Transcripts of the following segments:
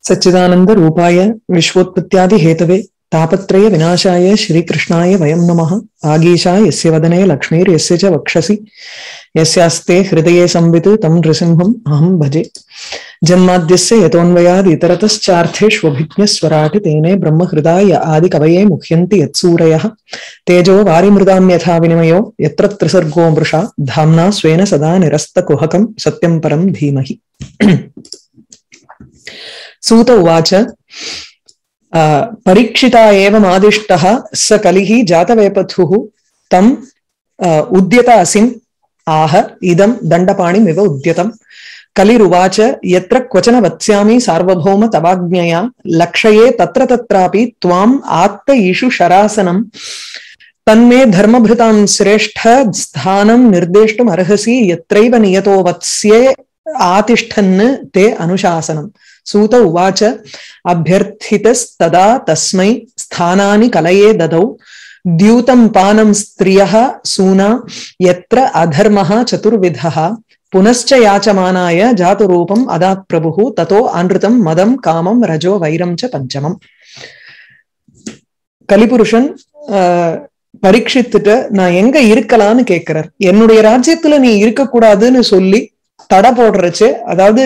सच्चिदानंद रूपाय विश्वोत्पत्त्यादि Hathaway तापत्रय विनाशाय श्रीकृष्णाय वयं नमः आगीशा यस्य वदने लक्ष्मीर्यस्य च वक्षसि यस्यास्ते हृदये संवित् तं नृसिंहम् अहं भजे जन्माद्यस्य यतोऽन्वयाद् इतरतश्चार्थेष्वभिज्ञस्वराट् तेने ब्रह्महृदाय आदिकवये मुह्यन्ति यत्सूरयः तेजो वारिमृदां यथा विनिमयो यत्र त्रिसर्गो मृषा धाम्ना स्वेन सदा निरस्तकुहकं सत्यं परं धीमहि सूत उवाच परीक्षिता एवमादिष्टः स कलिः जातवेपथुः तम् उद्यत असिम् आह इदं दण्डपाणिमिव उद्यतम् कलिरुवाच यत्र क्वचन वत्स्यामि सार्वभौम तवाज्ञया लक्षये तत्र तत्रापि त्वाम् आत्त ईषु शरासनम् तन्मे धर्मभृतां श्रेष्ठ स्थानं निर्देष्टुम् अर्हसि यत्रैव नियतो वत्स्ये आतिष्ठन् ते अनुशासनम् सूत उवाच अभ्यर्थितस्तदा तस्मै स्थानानि कलये ददौ द्यूतं पानं स्त्रियः सूना यत्र अधर्मः चतुर्विधः पुनश्च याचमानाय जातुरूपम् अदात् प्रभुः ततो अनृतं मदं कामं रजो வைரம் ச பஞ்சமம் கலிபுருஷன் பரீட்சித்துட்டு நான் எங்க இருக்கலான்னு கேட்கிறார் என்னுடைய ராஜ்யத்துல நீ இருக்கக்கூடாதுன்னு சொல்லி தடை போடுறச்சு அதாவது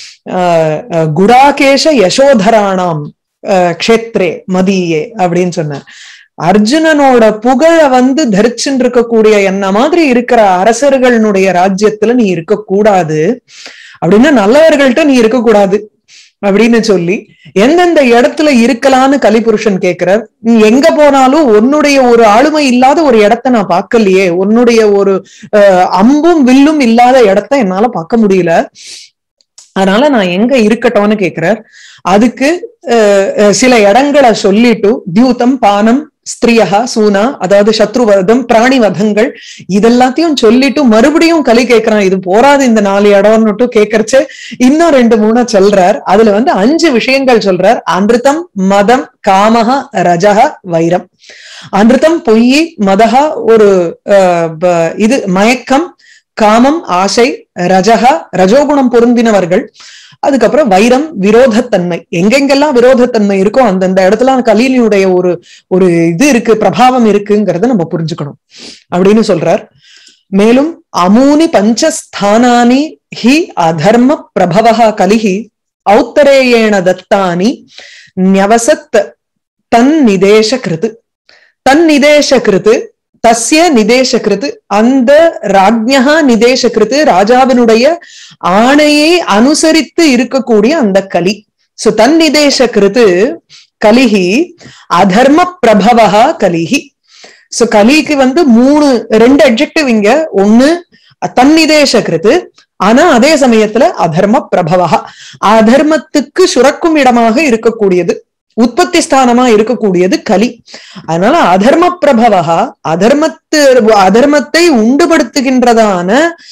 குடாகேஷ யசோதராணாம் க்ஷேத்ரே மதியே அப்படின்னு சொன்னார் அர்ஜுனனோட புகழ வந்து தரிச்சுட்டு இருக்கக்கூடிய என்ன மாதிரி இருக்கிற அரசர்களுடைய ராஜ்யத்துல நீ இருக்கக்கூடாது அப்படின்னா நல்லவர்கள்ட்ட நீ இருக்கக்கூடாது அப்படின்னு சொல்லி எந்தெந்த இடத்துல இருக்கலான்னு கலிபுருஷன் கேட்கிறார் நீ எங்க போனாலும் உன்னுடைய ஒரு ஆளுமை இல்லாத ஒரு இடத்த நான் பார்க்கலையே உன்னுடைய ஒரு அம்பும் வில்லும் இல்லாத இடத்த என்னால பார்க்க முடியல அதனால நான் எங்க இருக்கட்டும்னு கேக்குறார் அதுக்கு சில இடங்களை சொல்லிட்டு தியூதம் பானம் ஸ்திரியா சூனா அதாவது சத்ருவதம் பிராணி வதங்கள் இதெல்லாத்தையும் சொல்லிட்டு மறுபடியும் கலி கேட்கிறான் இது போராது இந்த நாலு இடம்னுட்டு கேட்கறச்சு இன்னும் ரெண்டு மூணு சொல்றார் அதுல வந்து அஞ்சு விஷயங்கள் சொல்றார் அமிர்தம் மதம் காமஹ ரஜக வைரம் அமிர்தம் பொய் மதகா ஒரு இது மயக்கம் காமம் ஆசை ரஜக ரஜோகுணம் பொருந்தினவர்கள் அதுக்கப்புறம் வைரம் விரோதத்தன்மை எங்கெங்கெல்லாம் விரோதத்தன்மை இருக்கோ அந்தந்த இடத்துல கலீலியுடைய ஒரு ஒரு இது இருக்கு பிரபாவம் இருக்குங்கிறத நம்ம புரிஞ்சுக்கணும் அப்படின்னு சொல்றார் மேலும் அமூனி பஞ்சஸ்தானானி ஹி அதர்ம பிரபவா கலிஹி ஔத்தரேயேண தத்தானி ஞவசத் தன் நிதேச கிருத்து தன் நிதேச கிருத்து தஸ்ய நிதேசகிருத்து அந்த ராஜ்யா நிதேசகிருத்து ராஜாவினுடைய ஆணையை அனுசரித்து இருக்கக்கூடிய அந்த கலி சோ தன் நிதேசகிருத்து கலிஹி அதர்ம பிரபவா கலிஹி சோ கலிக்கு வந்து மூணு ரெண்டு அப்ஜெக்டிவ் இங்க ஒண்ணு தன்னிதேசகிருத்து ஆனா அதே சமயத்துல அதர்ம பிரபவா அதர்மத்துக்கு சுரக்கும் இடமாக இருக்கக்கூடியது உற்பத்தி ஸ்தானமா இருக்கக்கூடியது கலி அதனால அதர்ம பிரபவா அதர்மத்து அதர்மத்தை உண்டுபடுத்துகின்றதான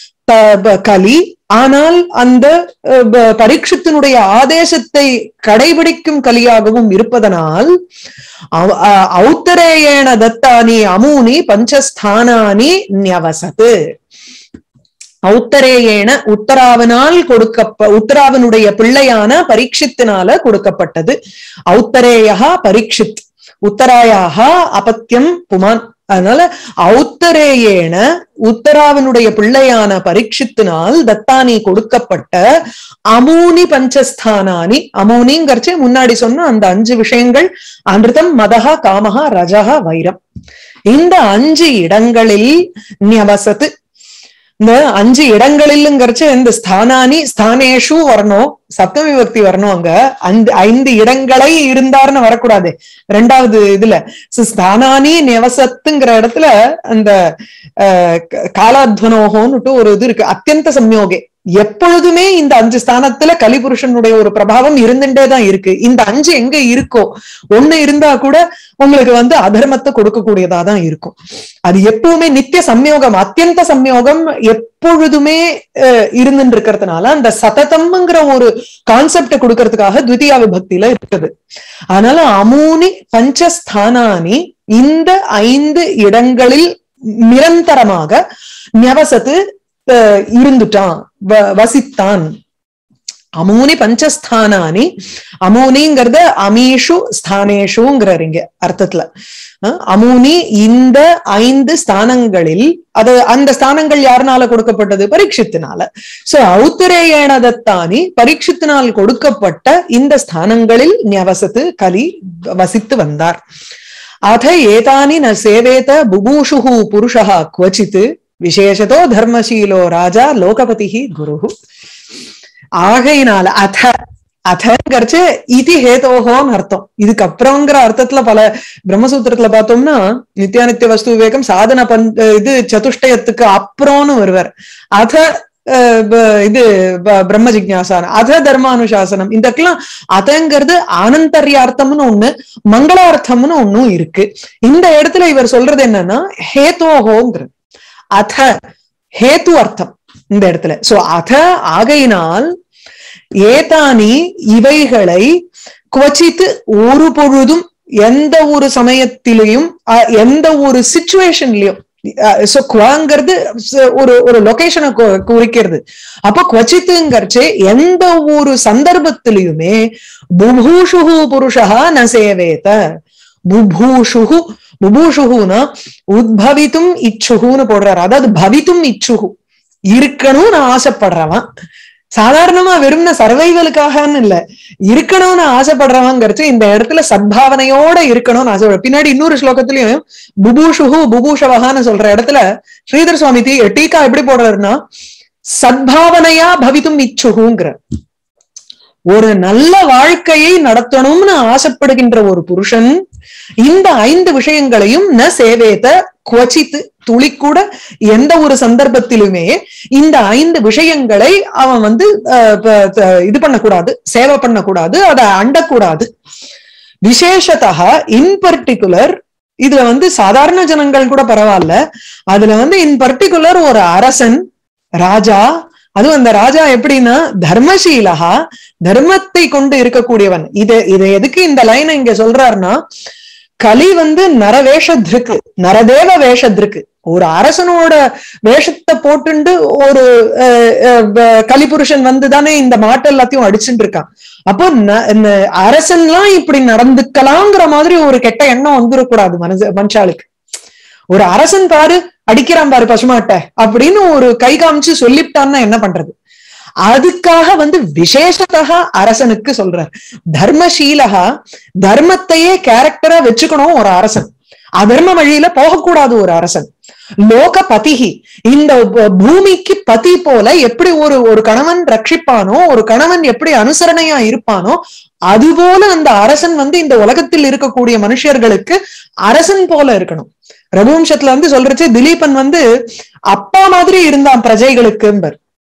கலி ஆனால் அந்த பரீட்சத்தினுடைய ஆதேசத்தை கடைபிடிக்கும் கலியாகவும் இருப்பதனால் ஔத்தரேயேன தத்தானி அமூனி பஞ்சஸ்தானானி ஞவசத்து ஔத்தரேயேன உத்தராவனால் கொடுக்க உத்தராவனுடைய பிள்ளையான பரீட்சித்தினால கொடுக்கப்பட்டது ஔத்தரேயா பரீட்சித் உத்தராயாக அபத்தியம் புமான் அதனால ஔத்தரேயேன உத்தராவனுடைய பிள்ளையான பரீட்சித்தினால் தத்தானி கொடுக்கப்பட்ட அமூனி பஞ்சஸ்தானானி அமூனிங்கிறச்சு முன்னாடி சொன்ன அந்த அஞ்சு விஷயங்கள் அமிர்தம் மதகா காமகா ரஜகா வைரம் இந்த அஞ்சு இடங்களில் நியவசத்து இந்த அஞ்சு இடங்களிலுங்கிறச்சு இந்த ஸ்தானானி ஸ்தானேஷு வரணும் சப்தமி பக்தி வரணும் அங்க அந்த ஐந்து இடங்களை இருந்தாருன்னு வரக்கூடாது ரெண்டாவது இதுல ஸ்தானானி நெவசத்துங்கிற இடத்துல அந்த காலாத்வனோகோன்னுட்டு ஒரு இது இருக்கு அத்தியந்த சம்யோகே எப்பொழுதுமே இந்த அஞ்சு ஸ்தானத்துல கலிபுருஷனுடைய ஒரு பிரபாவம் இருந்துட்டே தான் இருக்கு இந்த அஞ்சு எங்க இருக்கோ ஒண்ணு இருந்தா கூட உங்களுக்கு வந்து அதர்மத்தை கொடுக்கக்கூடியதா தான் இருக்கும் அது எப்பவுமே நித்திய சம்யோகம் அத்தியந்த சம்யோகம் எப்பொழுதுமே இருந்துட்டு இருக்கிறதுனால அந்த சததம்ங்கிற ஒரு கான்செப்ட கொடுக்கறதுக்காக துவிதியா விபக்தியில இருக்குது அதனால அமூனி பஞ்சஸ்தானானி இந்த ஐந்து இடங்களில் நிரந்தரமாக ஞவசத்து இருந்துட்டான் வசித்தான் அமூனி பஞ்சஸ்தானானி அமூனிங்கிறத அமீஷு ஸ்தானேஷுங்கிறார் இங்க அர்த்தத்துல அஹ் அமூனி இந்த ஐந்து ஸ்தானங்களில் அது அந்த ஸ்தானங்கள் யாருனால கொடுக்கப்பட்டது பரீட்சித்தினால சோ ஔத்தரேயணதத்தானி பரீட்சித்தினால் கொடுக்கப்பட்ட இந்த ஸ்தானங்களில் ஞவசத்து கலி வசித்து வந்தார் அத ஏதானி ந சேவேத புபூஷுஹு புருஷः क्वचित् விசேஷதோ தர்மசீலோ ராஜா லோகபதிஹி குருஹு ஆகையினால அத அதங்கிறச்சு இது ஹேதோஹோன்னு அர்த்தம் இதுக்கப்புறம்ங்கிற அர்த்தத்துல பல பிரம்மசூத்திரத்துல பார்த்தோம்னா நித்யானித்திய வஸ்து விவேகம் சாதன பன் இது சதுஷ்டயத்துக்கு அப்புறம்னு வருவார் அத அஹ், ப- இது ப- பிரம்ம ஜிக்ஞாசானம் அத தர்மானுசாசனம் இதற்கெல்லாம் அதங்கிறது ஆனந்தர்யார்த்தம்னு ஒண்ணு மங்களார்த்தம்னு ஒண்ணும் இருக்கு இந்த இடத்துல இவர் சொல்றது என்னன்னா ஹேதோஹோங்கிறது அத ஹேத்து அர்த்தம் இந்த இடத்துல சோ அத ஆகையினால் ஏதானி இவைகளை குவச்சித்து ஒரு பொழுதும் எந்த ஒரு சமயத்திலையும் அஹ், எந்த ஒரு சுச்சுவேஷன்லயும் சோ குவாங்கிறது ச- ஒரு ஒரு லொகேஷனை குறிக்கிறது அப்ப குவச்சித்துங்கிறச்சு எந்த ஒரு சந்தர்ப்பத்திலையுமே புபூஷுகு புருஷா ந சேவேத புபூஷுகு புபூஷுகுனா உத்பவித்தும் இச்சுகுன்னு போடுறாரு அதாவது பவித்தும் இச்சுகு இருக்கணும்னு ஆசைப்படுறவன் சாதாரணமா வெறும்ன சர்வைவலுக்காகன்னு இல்ல இருக்கணும்னு ஆசைப்படுறவங்கிறச்சு இந்த இடத்துல சத்பாவனையோட இருக்கணும்னு ஆசைப்பட பின்னாடி இன்னொரு ஸ்லோகத்திலயும் புபூஷுகு புபூஷவகான்னு சொல்ற இடத்துல ஸ்ரீதர் சுவாமி தீ டீகா எப்படி போடுறாருன்னா சத்பாவனையா பவித்தும் இச்சுகுங்கிற ஒரு நல்ல வாழ்க்கையை நடத்தணும்னு ஆசைப்படுகின்ற ஒரு புருஷன் இந்த ஐந்து விஷயங்களையும் ந சேவேத குவச்சித்து துளி கூட எந்த ஒரு சந்தர்ப்பத்திலுமே இந்த ஐந்து விஷயங்களை அவன் வந்து அஹ், ப- த- இது பண்ணக்கூடாது சேவை பண்ணக்கூடாது அதை அண்டக்கூடாது விசேஷத்தா இன் பர்டிகுலர் இதுல வந்து சாதாரண ஜனங்கள் கூட பரவாயில்ல அதுல வந்து இன் பர்டிகுலர் ஒரு அரசன் ராஜா அதுவும் அந்த ராஜா எப்படின்னா தர்மசீலகா தர்மத்தை கொண்டு இருக்கக்கூடியவன் இது இது எதுக்கு இந்த லைனை இங்க சொல்றாருன்னா கலி வந்து நரவேஷத்ருக்கு நரதேவ வேஷத்ருக்கு ஒரு அரசனோட வேஷத்தை போட்டுண்டு ஒரு அஹ், அஹ், ப- கலிபுருஷன் வந்துதானே இந்த மாட்டு எல்லாத்தையும் அடிச்சுட்டு இருக்கான் அப்போ ந- இந்த அரசன்லாம் இப்படி நடந்துக்கலாங்கிற மாதிரி ஒரு கெட்ட எண்ணம் வந்துடக்கூடாது மனசு மனுஷாளுக்கு ஒரு அரசன் பாரு அடிக்கிறான் பாரு பசுமாட்டை அப்படின்னு ஒரு கை காமிச்சு சொல்லிவிட்டான்னா என்ன பண்றது அதுக்காக வந்து விசேஷத்தக அரசனுக்கு சொல்றார் தர்மசீலகா தர்மத்தையே கேரக்டரா வச்சுக்கணும் ஒரு அரசன் அதர்ம வழியில போகக்கூடாது ஒரு அரசன் லோக பதிகி இந்த ப- பூமிக்கு பதி போல எப்படி ஒரு ஒரு கணவன் ரட்சிப்பானோ ஒரு கணவன் எப்படி அனுசரணையா இருப்பானோ அதுபோல அந்த அரசன் வந்து இந்த உலகத்தில் இருக்கக்கூடிய மனுஷர்களுக்கு அரசன் போல இருக்கணும் ரகுவம்சத்துல வந்து சொல்றச்சு திலீபன் வந்து அப்பா மாதிரி இருந்தான் பிரஜைகளுக்கும்பர்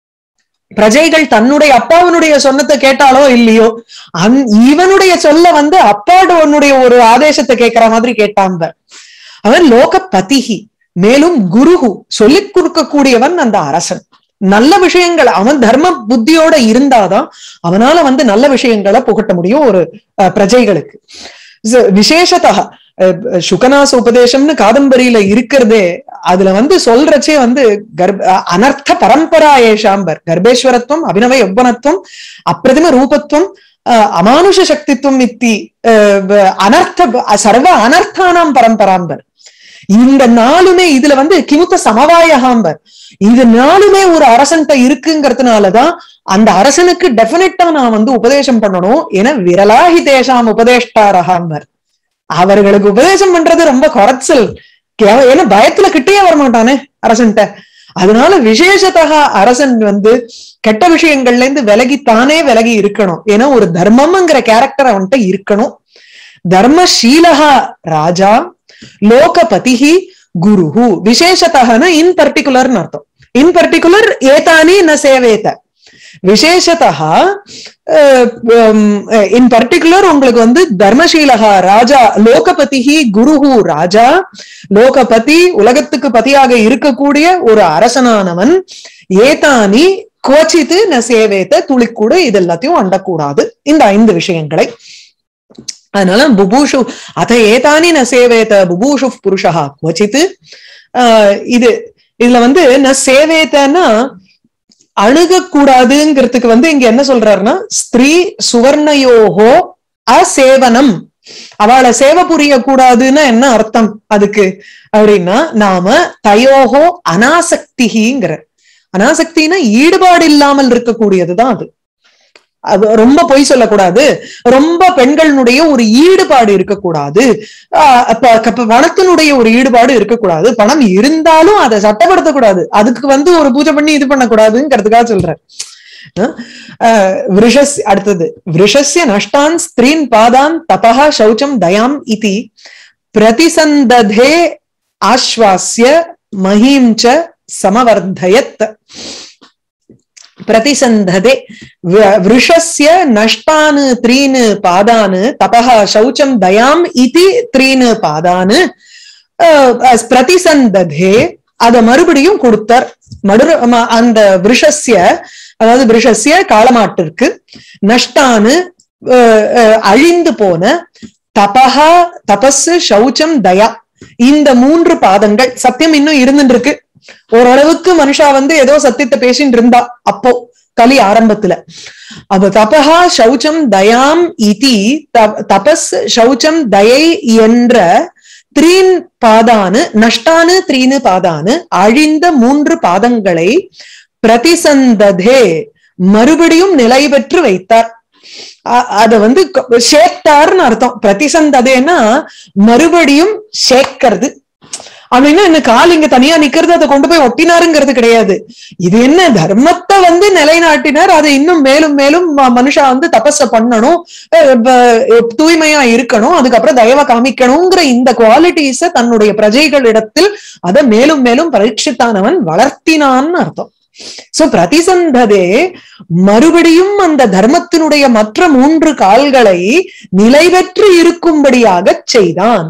பிரஜைகள் தன்னுடைய அப்பாவனுடைய சொன்னத்தை கேட்டாலோ இல்லையோ அந் இவனுடைய சொல்ல வந்து அப்பாவுடைய ஒரு ஆதேசத்தை கேட்கிற மாதிரி கேட்டான்பர் அவன் லோக பதிகி மேலும் குருகு சொல்லிக் கொடுக்கக்கூடியவன் அந்த அரசன் நல்ல விஷயங்கள் அவன் தர்ம புத்தியோட இருந்தாதான் அவனால வந்து நல்ல விஷயங்களை புகட்ட முடியும் ஒரு அஹ், பிரஜைகளுக்கு ச- விசேஷத்தா அஹ், சுகநாச உபதேசம்னு காதம்பரியில இருக்கிறதே அதுல வந்து சொல்றச்சே வந்து கர்ப்ப அஹ், அனர்த்த பரம்பரா ஏஷாம்பர் கர்ப்பேஸ்வரத்துவம் அபிநவ யௌவனத்துவம் அப்பிரதிம ரூபத்துவம் அஹ், அமானுஷ சக்தித்துவம் இத்தி அஹ், வ- அனர்த்த சர்வ அனர்த்தானாம் பரம்பராம்பர் இந்த நாளுமே இதுல வந்து கிமுத்த சமவாயகாம்பர் இது நாளுமே ஒரு அரசன்ட்ட இருக்குங்கிறதுனாலதான் அந்த அரசனுக்கு டெபினட்டா நான் வந்து உபதேசம் பண்ணணும் என விரலாகி தேசாம் உபதேஷ்டாரகாம்பர் அவர்களுக்கு உபதேசம் பண்றது ரொம்ப குறைச்சல் கேவ- ஏன்னா பயத்துல கிட்டே வர மாட்டானே அரசன்ட்ட அதனால விசேஷத்தக அரசன் வந்து கெட்ட விஷயங்கள்ல இருந்து விலகி தானே விலகி இருக்கணும் ஏன்னா ஒரு தர்மம்ங்கிற கேரக்டர் அவன்கிட்ட இருக்கணும் தர்மசீலகா ராஜா லோகபதிஹி குருஹு விசேஷத்தகன இன் பர்டிகுலர்னு அர்த்தம் இன் பர்டிகுலர் ஏதானி ந சேவேத விசேஷத்தா இன் பர்டிகுலர் உங்களுக்கு வந்து தர்மசீலகா ராஜா லோகபதிஹி குருஹு ராஜா லோகபதி உலகத்துக்கு பதியாக இருக்கக்கூடிய ஒரு அரசனானவன் ஏதானி கோச்சித்து ந சேவேத்த துளிக்கூட இது எல்லாத்தையும் அண்டக்கூடாது இந்த ஐந்து விஷயங்களை அதனால புபூஷு அத ஏதானி ந சேவேத புபூஷு புருஷா குவச்சித்து ஆஹ் இது இதுல வந்து ந சேவேத்தன்னா அணுகக்கூடாதுங்கிறதுக்கு வந்து இங்க என்ன சொல்றாருன்னா ஸ்திரீ சுவர்ணயோகோ அசேவனம் அவளை சேவை புரியக்கூடாதுன்னா என்ன அர்த்தம் அதுக்கு அப்படின்னா நாம தயோகோ அனாசக்திங்கிற அனாசக்தினா ஈடுபாடு இல்லாமல் இருக்கக்கூடியதுதான் அது அது ரொம்ப பொய் சொல்லக்கூடாது ரொம்ப பெண்களினுடைய ஒரு ஈடுபாடு இருக்கக்கூடாது ஆஹ் அப்ப அப்ப பணத்தினுடைய ஒரு ஈடுபாடு இருக்கக்கூடாது பணம் இருந்தாலும் அதை சட்டப்படுத்தக்கூடாது அதுக்கு வந்து ஒரு பூஜை பண்ணி இது பண்ணக்கூடாதுங்கிறதுக்காக சொல்றேன் விருஷஸ் அடுத்தது விருஷஸ்ய நஷ்டான் ஸ்திரீன் பாதான் தபா சௌச்சம் தயாம் இதி பிரதிசந்ததே ஆஸ்வாசிய மஹீம் ச சமவர்தயத் பிரதிசந்ததே விருஷஸ்ய நஷ்டான் த்ரீன் பாதான் தபா சௌச்சம் தயாம் இதி த்ரீன் பாதான் பிரதிசந்ததே அத மறுபடியும் கொடுத்தார் மடு அந்த விருஷஸ்ய அதாவது விருஷஸ்ய காலமாட்டிற்கு நஷ்டானு அழிந்து போன தபஹா தபஸ் சௌச்சம் தயா இந்த மூன்று பாதங்கள் சத்தியம் இன்னும் இருந்துட்டு இருக்கு ஓரளவுக்கு மனுஷா வந்து ஏதோ சத்தியத்தை பேசிட்டு இருந்தா அப்போ கலி ஆரம்பத்துல அப்ப தபஹா சௌச்சம் தயாம் இதி தபஸ் சௌச்சம் தயை என்ற த்ரீன் பாதானு நஷ்டானு த்ரீனு பாதானு அழிந்த மூன்று பாதங்களை பிரதிசந்ததே மறுபடியும் நிலை பெற்று வைத்தார் அத வந்து சேர்த்தார்னு அர்த்தம் பிரதிசந்ததேன்னா மறுபடியும் சேர்க்கிறது அப்படின்னா என்ன கால் இங்க தனியா நிக்கிறது அதை கொண்டு போய் ஒட்டினாருங்கிறது கிடையாது இது என்ன தர்மத்தை வந்து நிலைநாட்டினார் அதை இன்னும் மேலும் மேலும் மனுஷா வந்து தபஸ பண்ணணும் தூய்மையா இருக்கணும் அதுக்கப்புறம் தயவ காமிக்கணுங்கிற இந்த குவாலிட்டிஸ தன்னுடைய பிரஜைகளிடத்தில் அதை மேலும் மேலும் பரீட்சித்தானவன் வளர்த்தினான்னு அர்த்தம் சோ பிரதிசந்ததே மறுபடியும் அந்த தர்மத்தினுடைய மற்ற மூன்று கால்களை நிலை பெற்று இருக்கும்படியாக செய்தான்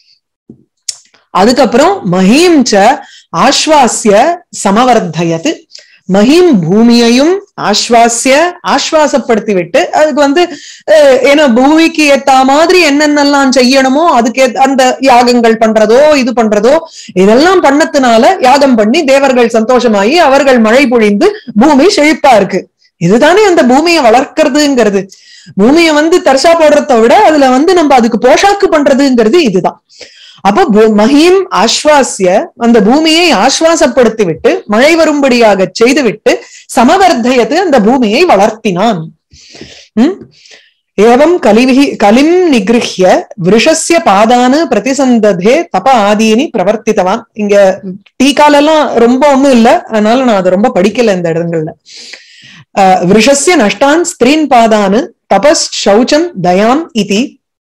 அதுக்கப்புறம் மஹீம் ச ஆஸ்வாசிய சமவர்தயத்து மஹீம் பூமியையும் ஆஸ்வாசிய ஆஸ்வாசப்படுத்தி விட்டு அதுக்கு வந்து ஏன்னா பூமிக்கு ஏத்த மாதிரி என்னென்னலாம் செய்யணுமோ அதுக்கு அந்த யாகங்கள் பண்றதோ இது பண்றதோ இதெல்லாம் பண்ணத்தினால யாகம் பண்ணி தேவர்கள் சந்தோஷமாயி அவர்கள் மழை பொழிந்து பூமி செழிப்பா இருக்கு இதுதானே அந்த பூமியை வளர்க்கறதுங்கிறது பூமியை வந்து தர்சா போடுறத விட அதுல வந்து நம்ம அதுக்கு போஷாக்கு பண்றதுங்கிறது இதுதான் அப்போ மஹீம் ஆஸ்வாசிய அந்த பூமியை ஆஸ்வாசப்படுத்தி விட்டு மழை வரும்படியாக செய்துவிட்டு சமவர்தயத்து அந்த பூமியை வளர்த்தினான் உம் ஏவம் கலிவிஹி கலிம் நிகிருஹ்ய விருஷஸ்ய பாதானு பிரதிசந்ததே தப ஆதீனி பிரவர்த்தித்தவான் இங்க டீக்கால எல்லாம் ரொம்ப ஒண்ணும் இல்ல அதனால நான் அதை ரொம்ப படிக்கல இந்த இடங்கள்ல விருஷஸ்ய நஷ்டான் ஸ்திரீன் பாதானு தபஸ் சௌச்சம் தயாம் இதி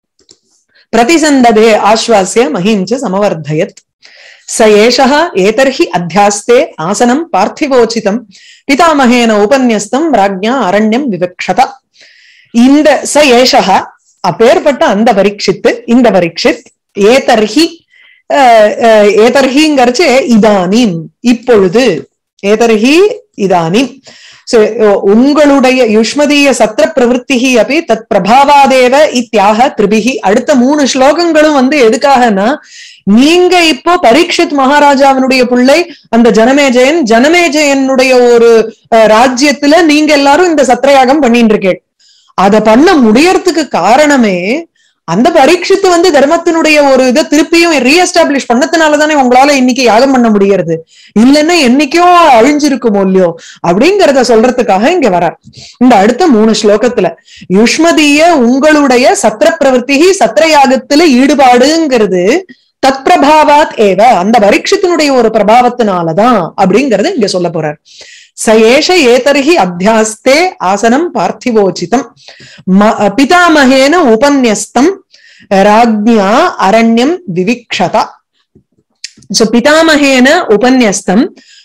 प्रतिसन्दधे आश्वास्य महीं च समवर्धयत् स एषः एतर्हि अध्यास्ते आसनं पार्थिवोचितम् पितामहेन उपन्यस्तं राज्ञा அரண்யம் விவக்ஷத இந்த ச ஏஷக அப்பேற்பட்ட அந்த பரீட்சித்து இந்த பரீட்சித் ஏதர்ஹி ஏதர்ஹிங்கிறச்சு இதானீம் இப்பொழுது ஏதர்ஹி இதானீம் உங்களுடைய யுஷ்மதீய சத்திர பிரவருத்திகி அப்படி தத் பிரபாவாதேவ இத்தியாக திரிபிகி அடுத்த மூணு ஸ்லோகங்களும் வந்து எதுக்காகனா நீங்க இப்போ பரீட்சித் மகாராஜாவினுடைய பிள்ளை அந்த ஜனமேஜயன் ஜனமேஜயனுடைய ஒரு ராஜ்யத்துல நீங்க எல்லாரும் இந்த சத்திரயாகம் பண்ணிட்டு இருக்கேன் அத பண்ண முடியறதுக்கு காரணமே அந்த பரீட்சித்து வந்து தர்மத்தினுடைய ஒரு இதை திருப்பியும் ரீஎஸ்டாப்ளிஷ் பண்ணதுனாலதானே உங்களால இன்னைக்கு யாகம் பண்ண முடியறது இல்லைன்னா என்னைக்கோ அழிஞ்சிருக்குமோ இல்லையோ அப்படிங்கறத சொல்றதுக்காக இங்க வர இந்த அடுத்த மூணு ஸ்லோகத்துல யுஷ்மதிய உங்களுடைய சத்திர பிரவர்த்தி சத்திர யாகத்துல ஈடுபாடுங்கிறது தத் பிரபாவாத் ஏவ அந்த பரீட்சத்தினுடைய ஒரு பிரபாவத்தினாலதான் அப்படிங்கறது இங்க சொல்ல போறார் சயேஷ ஏதர்ஹி அத்தியாஸ்தே ஆசனம் பார்த்திவோச்சிதம் பிதாமகேன உபன்யஸ்தம் ராஜ்யா அரண்யம் விவிக்ஷதா சோ பிதாமகேன உபன்யஸ்தம்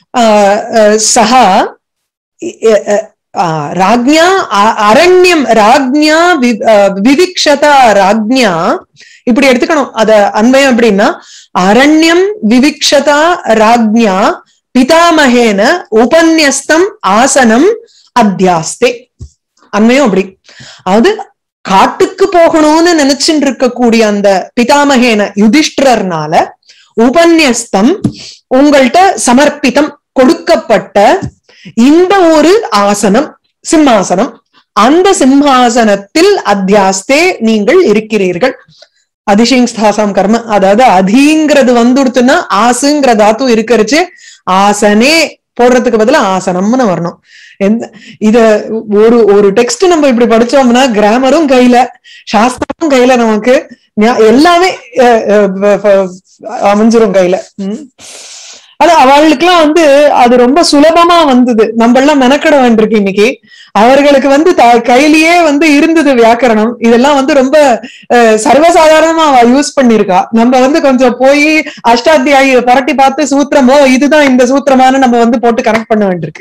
சஹா ராஜ்யா அரண்யம் ராஜ்யா விவிக்ஷதா ராஜ்யா இப்படி எடுத்துக்கணும் அத அன்வயம் எப்படின்னா அரண்யம் விவிக்ஷதா ராஜ்யா பிதாமகேன உபன்யஸ்தம் ஆசனம் அத்தியாஸ்தே அண்மையும் அப்படி அதாவது காட்டுக்கு போகணும்னு நினைச்சுட்டு இருக்கக்கூடிய அந்த பிதாமகேன யுதிஷ்டர்னால உபன்யஸ்தம் உங்கள்கிட்ட சமர்ப்பித்தம் கொடுக்கப்பட்ட இந்த ஒரு ஆசனம் சிம்மாசனம் அந்த சிம்ஹாசனத்தில் அத்தியாஸ்தே நீங்கள் இருக்கிறீர்கள் அதிசிங்ஸ்தாசாம் கர்ம அதாவது அதிங்கிறது வந்துடுத்துன்னா ஆசுங்கிற தாத்து இருக்கிறச்சு ஆசனே போடுறதுக்கு பதிலா ஆசனம்னு வரணும் எந்த இத ஒரு ஒரு டெக்ஸ்ட் நம்ம இப்படி படிச்சோம்னா கிராமரும் கையில சாஸ்திரமும் கையில நமக்கு ஞா- எல்லாமே அஹ், அஹ், அஹ், அமைஞ்சிரும் கையில உம் அது அவளுக்குலாம் வந்து அது ரொம்ப சுலபமா வந்தது நம்ம எல்லாம் மெனக்கிட வேண்டியிருக்கு இன்னைக்கு அவர்களுக்கு வந்து த- கையிலேயே வந்து இருந்தது வியாக்கரணம் இதெல்லாம் வந்து ரொம்ப அஹ், சர்வசாதாரணமா அவ யூஸ் பண்ணிருக்கா நம்ம வந்து கொஞ்சம் போய் அஷ்டாத்தியாயி பரட்டி பார்த்து சூத்திரமோ இதுதான் இந்த சூத்திரமானு நம்ம வந்து போட்டு கனெக்ட் பண்ண வேண்டியிருக்கு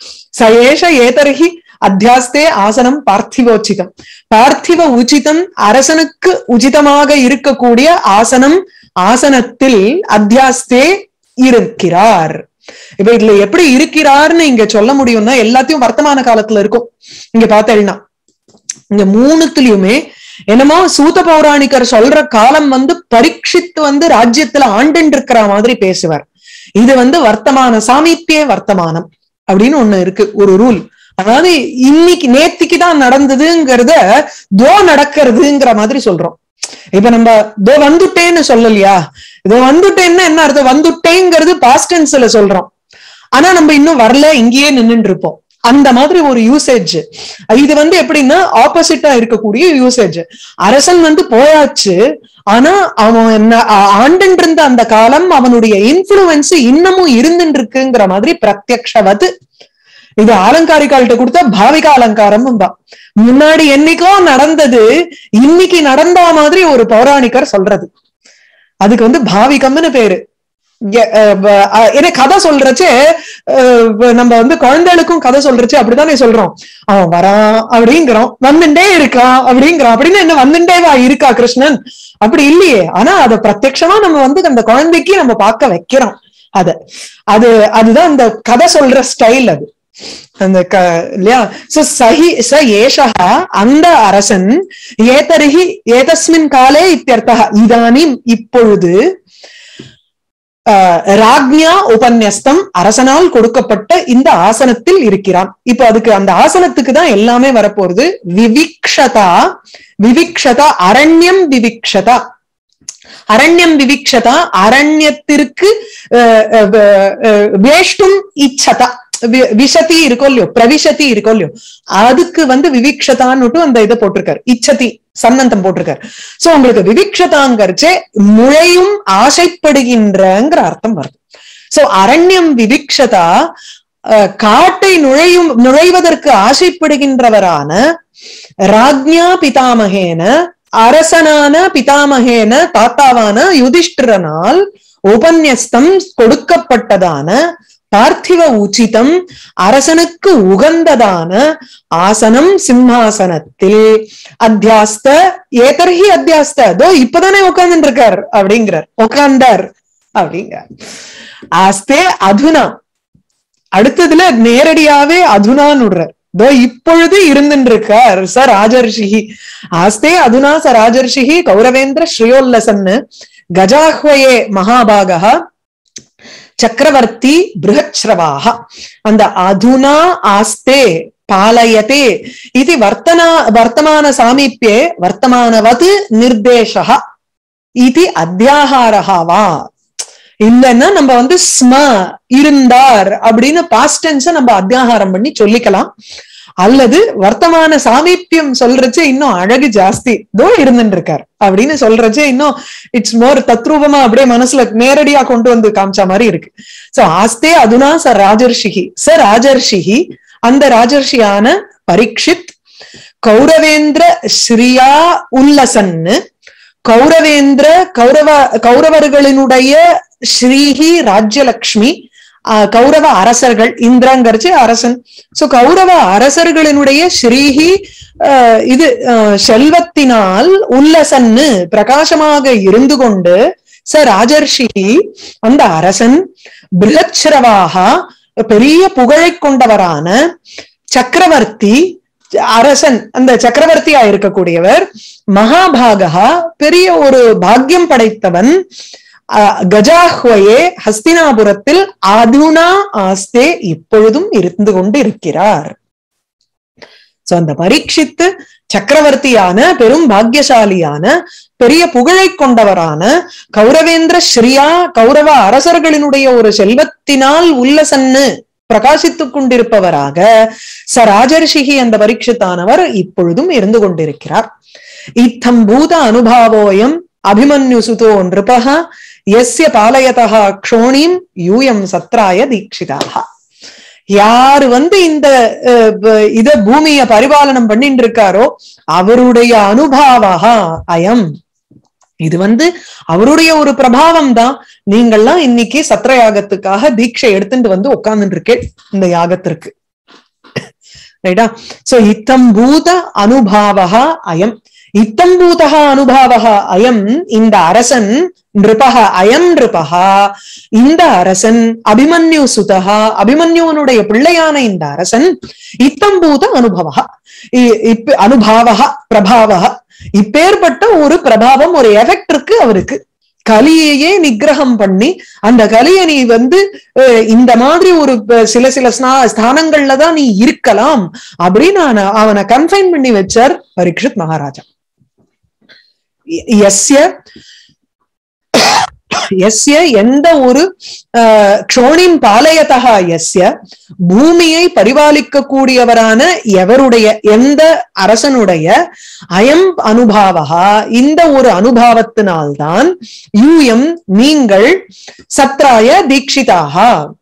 சயேஷ ஏதர்ஹி அத்தியாஸ்தே ஆசனம் பார்த்திவோச்சிதம் பார்த்திவ உச்சிதம் அரசனுக்கு உச்சிதமாக இருக்கக்கூடிய ஆசனம் ஆசனத்தில் அத்தியாஸ்தே இருக்கிறார் இப்ப இதுல எப்படி இருக்கிறார்னு இங்க சொல்ல முடியும்னா எல்லாத்தையும் வர்த்தமான காலத்துல இருக்கும் இங்க பார்த்தேன்னா இங்க மூணுத்துலயுமே என்னமோ சூத பௌராணிகர் சொல்ற காலம் வந்து பரீட்சித்து வந்து ராஜ்யத்துல ஆண்டுன்னு இருக்கிற மாதிரி பேசுவார் இது வந்து வர்த்தமான சாமீத்திய வர்த்தமானம் அப்படின்னு ஒண்ணு இருக்கு ஒரு ரூல் அதாவது இன்னைக்கு நேத்திக்கு தான் நடந்ததுங்கிறத தோ நடக்கிறதுங்கிற மாதிரி சொல்றோம் இப்ப நம்ம தோ வந்துட்டேன்னு சொல்லலையா இதோ வந்துட்டேன்னா என்ன அர்த்தம் வந்துட்டேங்கிறது பாஸ்ட் டென்ஸ்ல சொல்றோம் ஆனா நம்ம இன்னும் வரல இங்கேயே நின்னுட்டு இருப்போம் அந்த மாதிரி ஒரு யூசேஜ் இது வந்து எப்படின்னா ஆப்போசிட்டா இருக்கக்கூடிய யூசேஜ் அரசன் வந்து போயாச்சு ஆனா அவன் என்ன ஆ- ஆண்டுன்னு இருந்த அந்த காலம் அவனுடைய இன்ஃபுளுன்ஸ் இன்னமும் இருந்துட்டு இருக்குங்கிற மாதிரி பிரத்யக்ஷவது இது ஆலங்காரிகால்கிட்ட கொடுத்த பாவிக அலங்காரம் முன்னாடி என்னைக்கோ நடந்தது இன்னைக்கு நடந்த மாதிரி ஒரு பௌராணிகர் சொல்றது அதுக்கு வந்து பாவிகம்னு பேரு எ- அஹ் வ- அஹ் ஏன்னா கதை சொல்றச்சே அஹ் வ- நம்ம வந்து குழந்தைகளுக்கும் கதை சொல்றச்சே அப்படித்தானே சொல்றோம் அவன் வரான் அப்படிங்கிறோம் வந்துட்டே இருக்கான் அப்படிங்கிறான் அப்படின்னு என்ன வந்துட்டே வா இருக்கா கிருஷ்ணன் அப்படி இல்லையே ஆனா அதை பிரத்யக்ஷமா நம்ம வந்து அந்த குழந்தைக்கு நம்ம பார்க்க வைக்கிறோம் அத அது அதுதான் அந்த கதை சொல்ற ஸ்டைல் அது அந்த க இல்லையா சோ சஹி ச ஏஷா அந்த அரசன் ஏதரிஹி ஏதஸ்மின் காலே இத்தியர்த்தா இதானிம் இப்பொழுது ஆஹ், ராக்ஞா உபன்யஸ்தம் அரசனால் கொடுக்கப்பட்ட இந்த ஆசனத்தில் இருக்கிறான் இப்போ அதுக்கு அந்த ஆசனத்துக்கு தான் எல்லாமே வரப்போறது விவிக்ஷதா விவிக்ஷதா அரண்யம் விவிக்ஷதா அரண்யம் விவிக்ஷதா அரண்யத்திற்கு அஹ், அஹ், அஹ், வேஷ்டும் இச்சதா வி- விஷதி இருக்கோ இல்லையோ பிரவிஷதி இருக்கோ இல்லையோ அதுக்கு வந்து விவிக்ஷதான்னுட்டு அந்த இதை போட்டிருக்காரு இச்சதி சன்னந்தம் போட்டிருக்காரு சோ உங்களுக்கு விவிக்ஷதாங்கிறச்சே நுழையும் ஆசைப்படுகின்றங்கிற அர்த்தம் வருது சோ அரண்யம் விவிக்ஷதா அஹ், காட்டை நுழையும் நுழைவதற்கு ஆசைப்படுகின்றவரான ராஜ்ஞா பிதாமகேன அரசனான பிதாமகேன தாத்தாவான யுதிஷ்டிரனால் உபன்யஸ்தம் கொடுக்கப்பட்டதான பார்த்திவ உச்சிதம் அரசனுக்கு உகந்ததான ஆசனம் சிம்மாசனத்தில் அத்தியாஸ்த ஏதர்ஹி அத்தியாஸ்த தோ இப்பதானே உட்கார்ந்துட்டு இருக்கார் அப்படிங்கிறார் உட்கார்ந்தார் அப்படிங்கிறார் ஆஸ்தே அதுனா அடுத்ததுல நேரடியாவே அதுனான்னு விடுறார் தோ இப்பொழுது இருந்துட்டு இருக்கார் ச ராஜர்ஷிஹி ஆஸ்தே அதுனா ச ராஜர்ஷிஹி கௌரவேந்திர ஸ்ரீயோல்லசன்னு கஜாஹ்வயே மகாபாகா சக்கரவர்த்தி பிருஹச்ரவாக அந்த அதுனா ஆஸ்தே பாலயதே இது வர்த்தனா வர்த்தமான சாமீப்பியே வர்த்தமானவது நிர்தேசா இது அத்தியாகாரஹா வா இல்லைன்னா நம்ம வந்து ஸ்ம இருந்தார் அப்படின்னு பாஸ்ட் டென்ஸ நம்ம அத்தியாகாரம் பண்ணி சொல்லிக்கலாம் அல்லது வர்த்தமான சாமீப்பியம் சொல்றச்சே இன்னும் அழகு ஜாஸ்தி தோ இருந்துட்டு இருக்கார் அப்படின்னு சொல்றச்சே இன்னும் இட்ஸ் மோர் தத்ரூபமா அப்படியே மனசுல நேரடியா கொண்டு வந்து காமிச்ச மாதிரி இருக்கு சோ ஆஸ்தே அதுனா ச ராஜர்ஷிகி ச ராஜர்ஷிகி அந்த ராஜர்ஷியான பரீட்சித் கௌரவேந்திர ஸ்ரீயா உல்லசன்னு கௌரவேந்திர கௌரவ கௌரவர்களினுடைய ஸ்ரீஹி ராஜ்யலக்ஷ்மி ஆஹ் கௌரவ அரசர்கள் இந்திரங்கரிச்சு அரசன் சோ கௌரவ அரசர்களினுடைய ஸ்ரீஹி ஆஹ் இது ஆஹ் செல்வத்தினால் உல்லசன்னு பிரகாசமாக இருந்து கொண்டு ச ராஜர்ஷி அந்த அரசன் பிருகச்ரவாக பெரிய புகழை கொண்டவரான சக்கரவர்த்தி அரசன் அந்த சக்கரவர்த்தியா இருக்கக்கூடியவர் மகாபாகா பெரிய ஒரு பாக்கியம் படைத்தவன் அஹ், கஜாஹ்வயே ஹஸ்தினாபுரத்தில் அதுனா ஆஸ்தே இப்பொழுதும் இருந்து கொண்டு இருக்கிறார் சோ அந்த பரீட்சித்து சக்கரவர்த்தியான பெரும் பாக்கியசாலியான பெரிய புகழை கொண்டவரான கௌரவேந்திர ஸ்ரீயா கௌரவ அரசர்களினுடைய ஒரு செல்வத்தினால் உல்லசன்னு பிரகாசித்துக் கொண்டிருப்பவராக ச ராஜர்ஷிகி அந்த பரீட்சித்தானவர் இப்பொழுதும் இருந்து கொண்டிருக்கிறார் இத்தம் பூத அனுபாவோயம் அபிமன்யு சுதோ நிருபக எஸ்ய பாலயதா க்ஷோணிம் யூயம் சத்ராய தீட்சிதாக யாரு வந்து இந்த அஹ், ப- இத பூமிய பரிபாலனம் பண்ணிட்டு இருக்காரோ அவருடைய அனுபாவகா அயம் இது வந்து அவருடைய ஒரு பிரபாவம் தான் நீங்கள்லாம் இன்னைக்கு சத்திர யாகத்துக்காக தீட்சை எடுத்துட்டு வந்து உட்கார்ந்துட்டு இருக்கேன் இந்த யாகத்திற்கு ரைட்டா சோ இத்தம்பூத அனுபாவகா அயம் இத்தம்பூதகா அனுபாவகா அயம் இந்த அரசன் நிருபக அயம் நிருபகா இந்த அரசன் அபிமன்யு சுதகா அபிமன்யுவனுடைய பிள்ளையான இந்த அரசன் இத்தம்பூத அனுபவகா இ- இப்ப அனுபாவகா பிரபாவகா இப்பேற்பட்ட ஒரு பிரபாவம் ஒரு எஃபெக்ட் இருக்கு அவருக்கு கலியையே நிக்கிரகம் பண்ணி அந்த கலியை நீ வந்து அஹ், இந்த மாதிரி ஒரு ப- சில சில ஸ்னா- ஸ்தானங்கள்ல தான் நீ இருக்கலாம் அப்படின்னு அவன- அவனை கன்ஃபைன் பண்ணி வச்சார் பரீட்சித் மகாராஜா எ- எஸ்ய எஸ்ய எந்த ஒரு அஹ், க்ஷோணிம் பாலயதா எஸ்ய பூமியை பரிபாலிக்க கூடியவரான எவருடைய எந்த அரசனுடைய அயம் அனுபாவகா இந்த ஒரு அனுபாவத்தினால்தான் யூயம் நீங்கள் சத்ராய தீட்சிதாக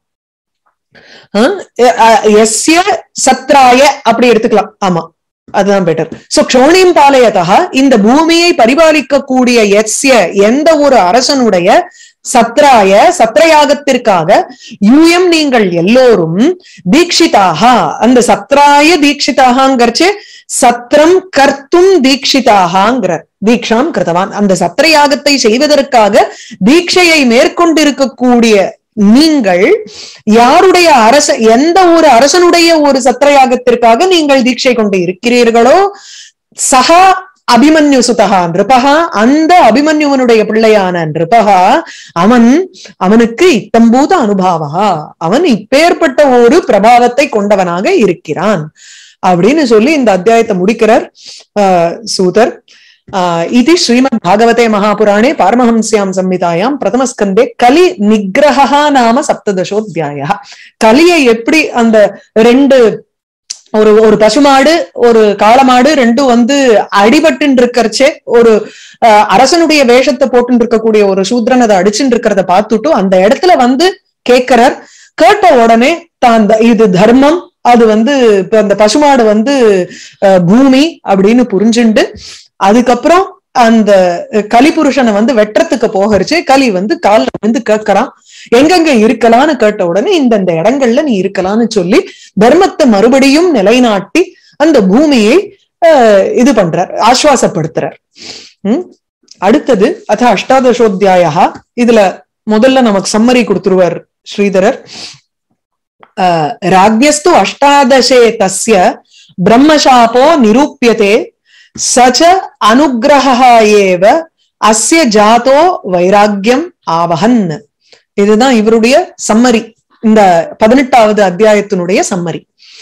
அஹ், அஹ், எஸ்ய சத்ராய அப்படி எடுத்துக்கலாம் ஆமா அதுதான் பெட்டர் சோ க்ஷோணிம் பாலயதா இந்த பூமியை பரிபாலிக்க கூடிய எஸ்ய எந்த ஒரு அரசனுடைய சத்ராய சத்ரயாகத்திற்காக யூயம் நீங்கள் எல்லோரும் தீட்சிதாக அந்த சத்ராய தீட்சிதாகங்கிறச்சு சத்திரம் கர்த்தும் தீட்சிதாகங்கிற தீக்ஷாம் கிருதவான் அந்த சத்திரயாகத்தை செய்வதற்காக தீட்சையை மேற்கொண்டிருக்கக்கூடிய நீங்கள் யாருடைய அரச எந்த ஒரு அரசனுடைய ஒரு சத்திரயாகத்திற்காக நீங்கள் தீட்சை கொண்டு இருக்கிறீர்களோ சகா அபிமன்யு சுதகா நிருபகா அந்த அபிமன்யுவனுடைய பிள்ளையான நிருபகா அவன் அவனுக்கு இத்தம்பூத அனுபாவகா அவன் இப்பேற்பட்ட ஒரு பிரபாவத்தை கொண்டவனாக இருக்கிறான் அப்படின்னு சொல்லி இந்த அத்தியாயத்தை முடிக்கிறார் ஆஹ் சூதர் ஆஹ் இது ஸ்ரீமத் பாகவதே மகாபுராணே பார்மஹம்ஸ்யாம் சம்ஹிதாயாம் பிரதமஸ்கந்தே கலி நிகிரகா நாம சப்ததசோத்தியாய கலியை எப்படி அந்த ரெண்டு ஒரு ஒரு பசுமாடு ஒரு காளமாடு ரெண்டும் வந்து அடிபட்டு இருக்கிறச்சே ஒரு ஆஹ், அரசனுடைய வேஷத்தை போட்டு இருக்கக்கூடிய ஒரு சூத்ரன் அதை அடிச்சுட்டு இருக்கிறத பார்த்துட்டு அந்த இடத்துல வந்து கேட்கிறார் கேட்ட உடனே தான் அந்த- இது தர்மம் அது வந்து இப்ப அந்த பசுமாடு வந்து அஹ், பூமி அப்படின்னு புரிஞ்சுண்டு அதுக்கப்புறம் அந்த கலிபுருஷனை வந்து வெட்டுறதுக்கு போகரிச்சு கலி வந்து கால்ல வந்து கேட்கறான் எங்கெங்க இருக்கலாம்னு கேட்ட உடனே இந்தந்த இடங்கள்ல நீ இருக்கலாம்னு சொல்லி தர்மத்தை மறுபடியும் நிலைநாட்டி அந்த பூமியை அஹ், இது பண்றார் ஆஸ்வாசப்படுத்துறார் உம் அடுத்தது அத அஷ்டாதசோத்தியாயா இதுல முதல்ல நமக்கு சம்மரி கொடுத்துருவார் ஸ்ரீதரர் அஹ், ராஜ்யஸ்து அஷ்டாதசே தஸ்ய பிரம்மசாபோ நிரூபியதே சச்ச அனுகிரகா ஏவ அஸ்ய ஜாதோ வைராக்கியம் ஆவகன் இதுதான் இவருடைய சம்மரி இந்த பதினெட்டாவது அத்தியாயத்தினுடைய சம்மரி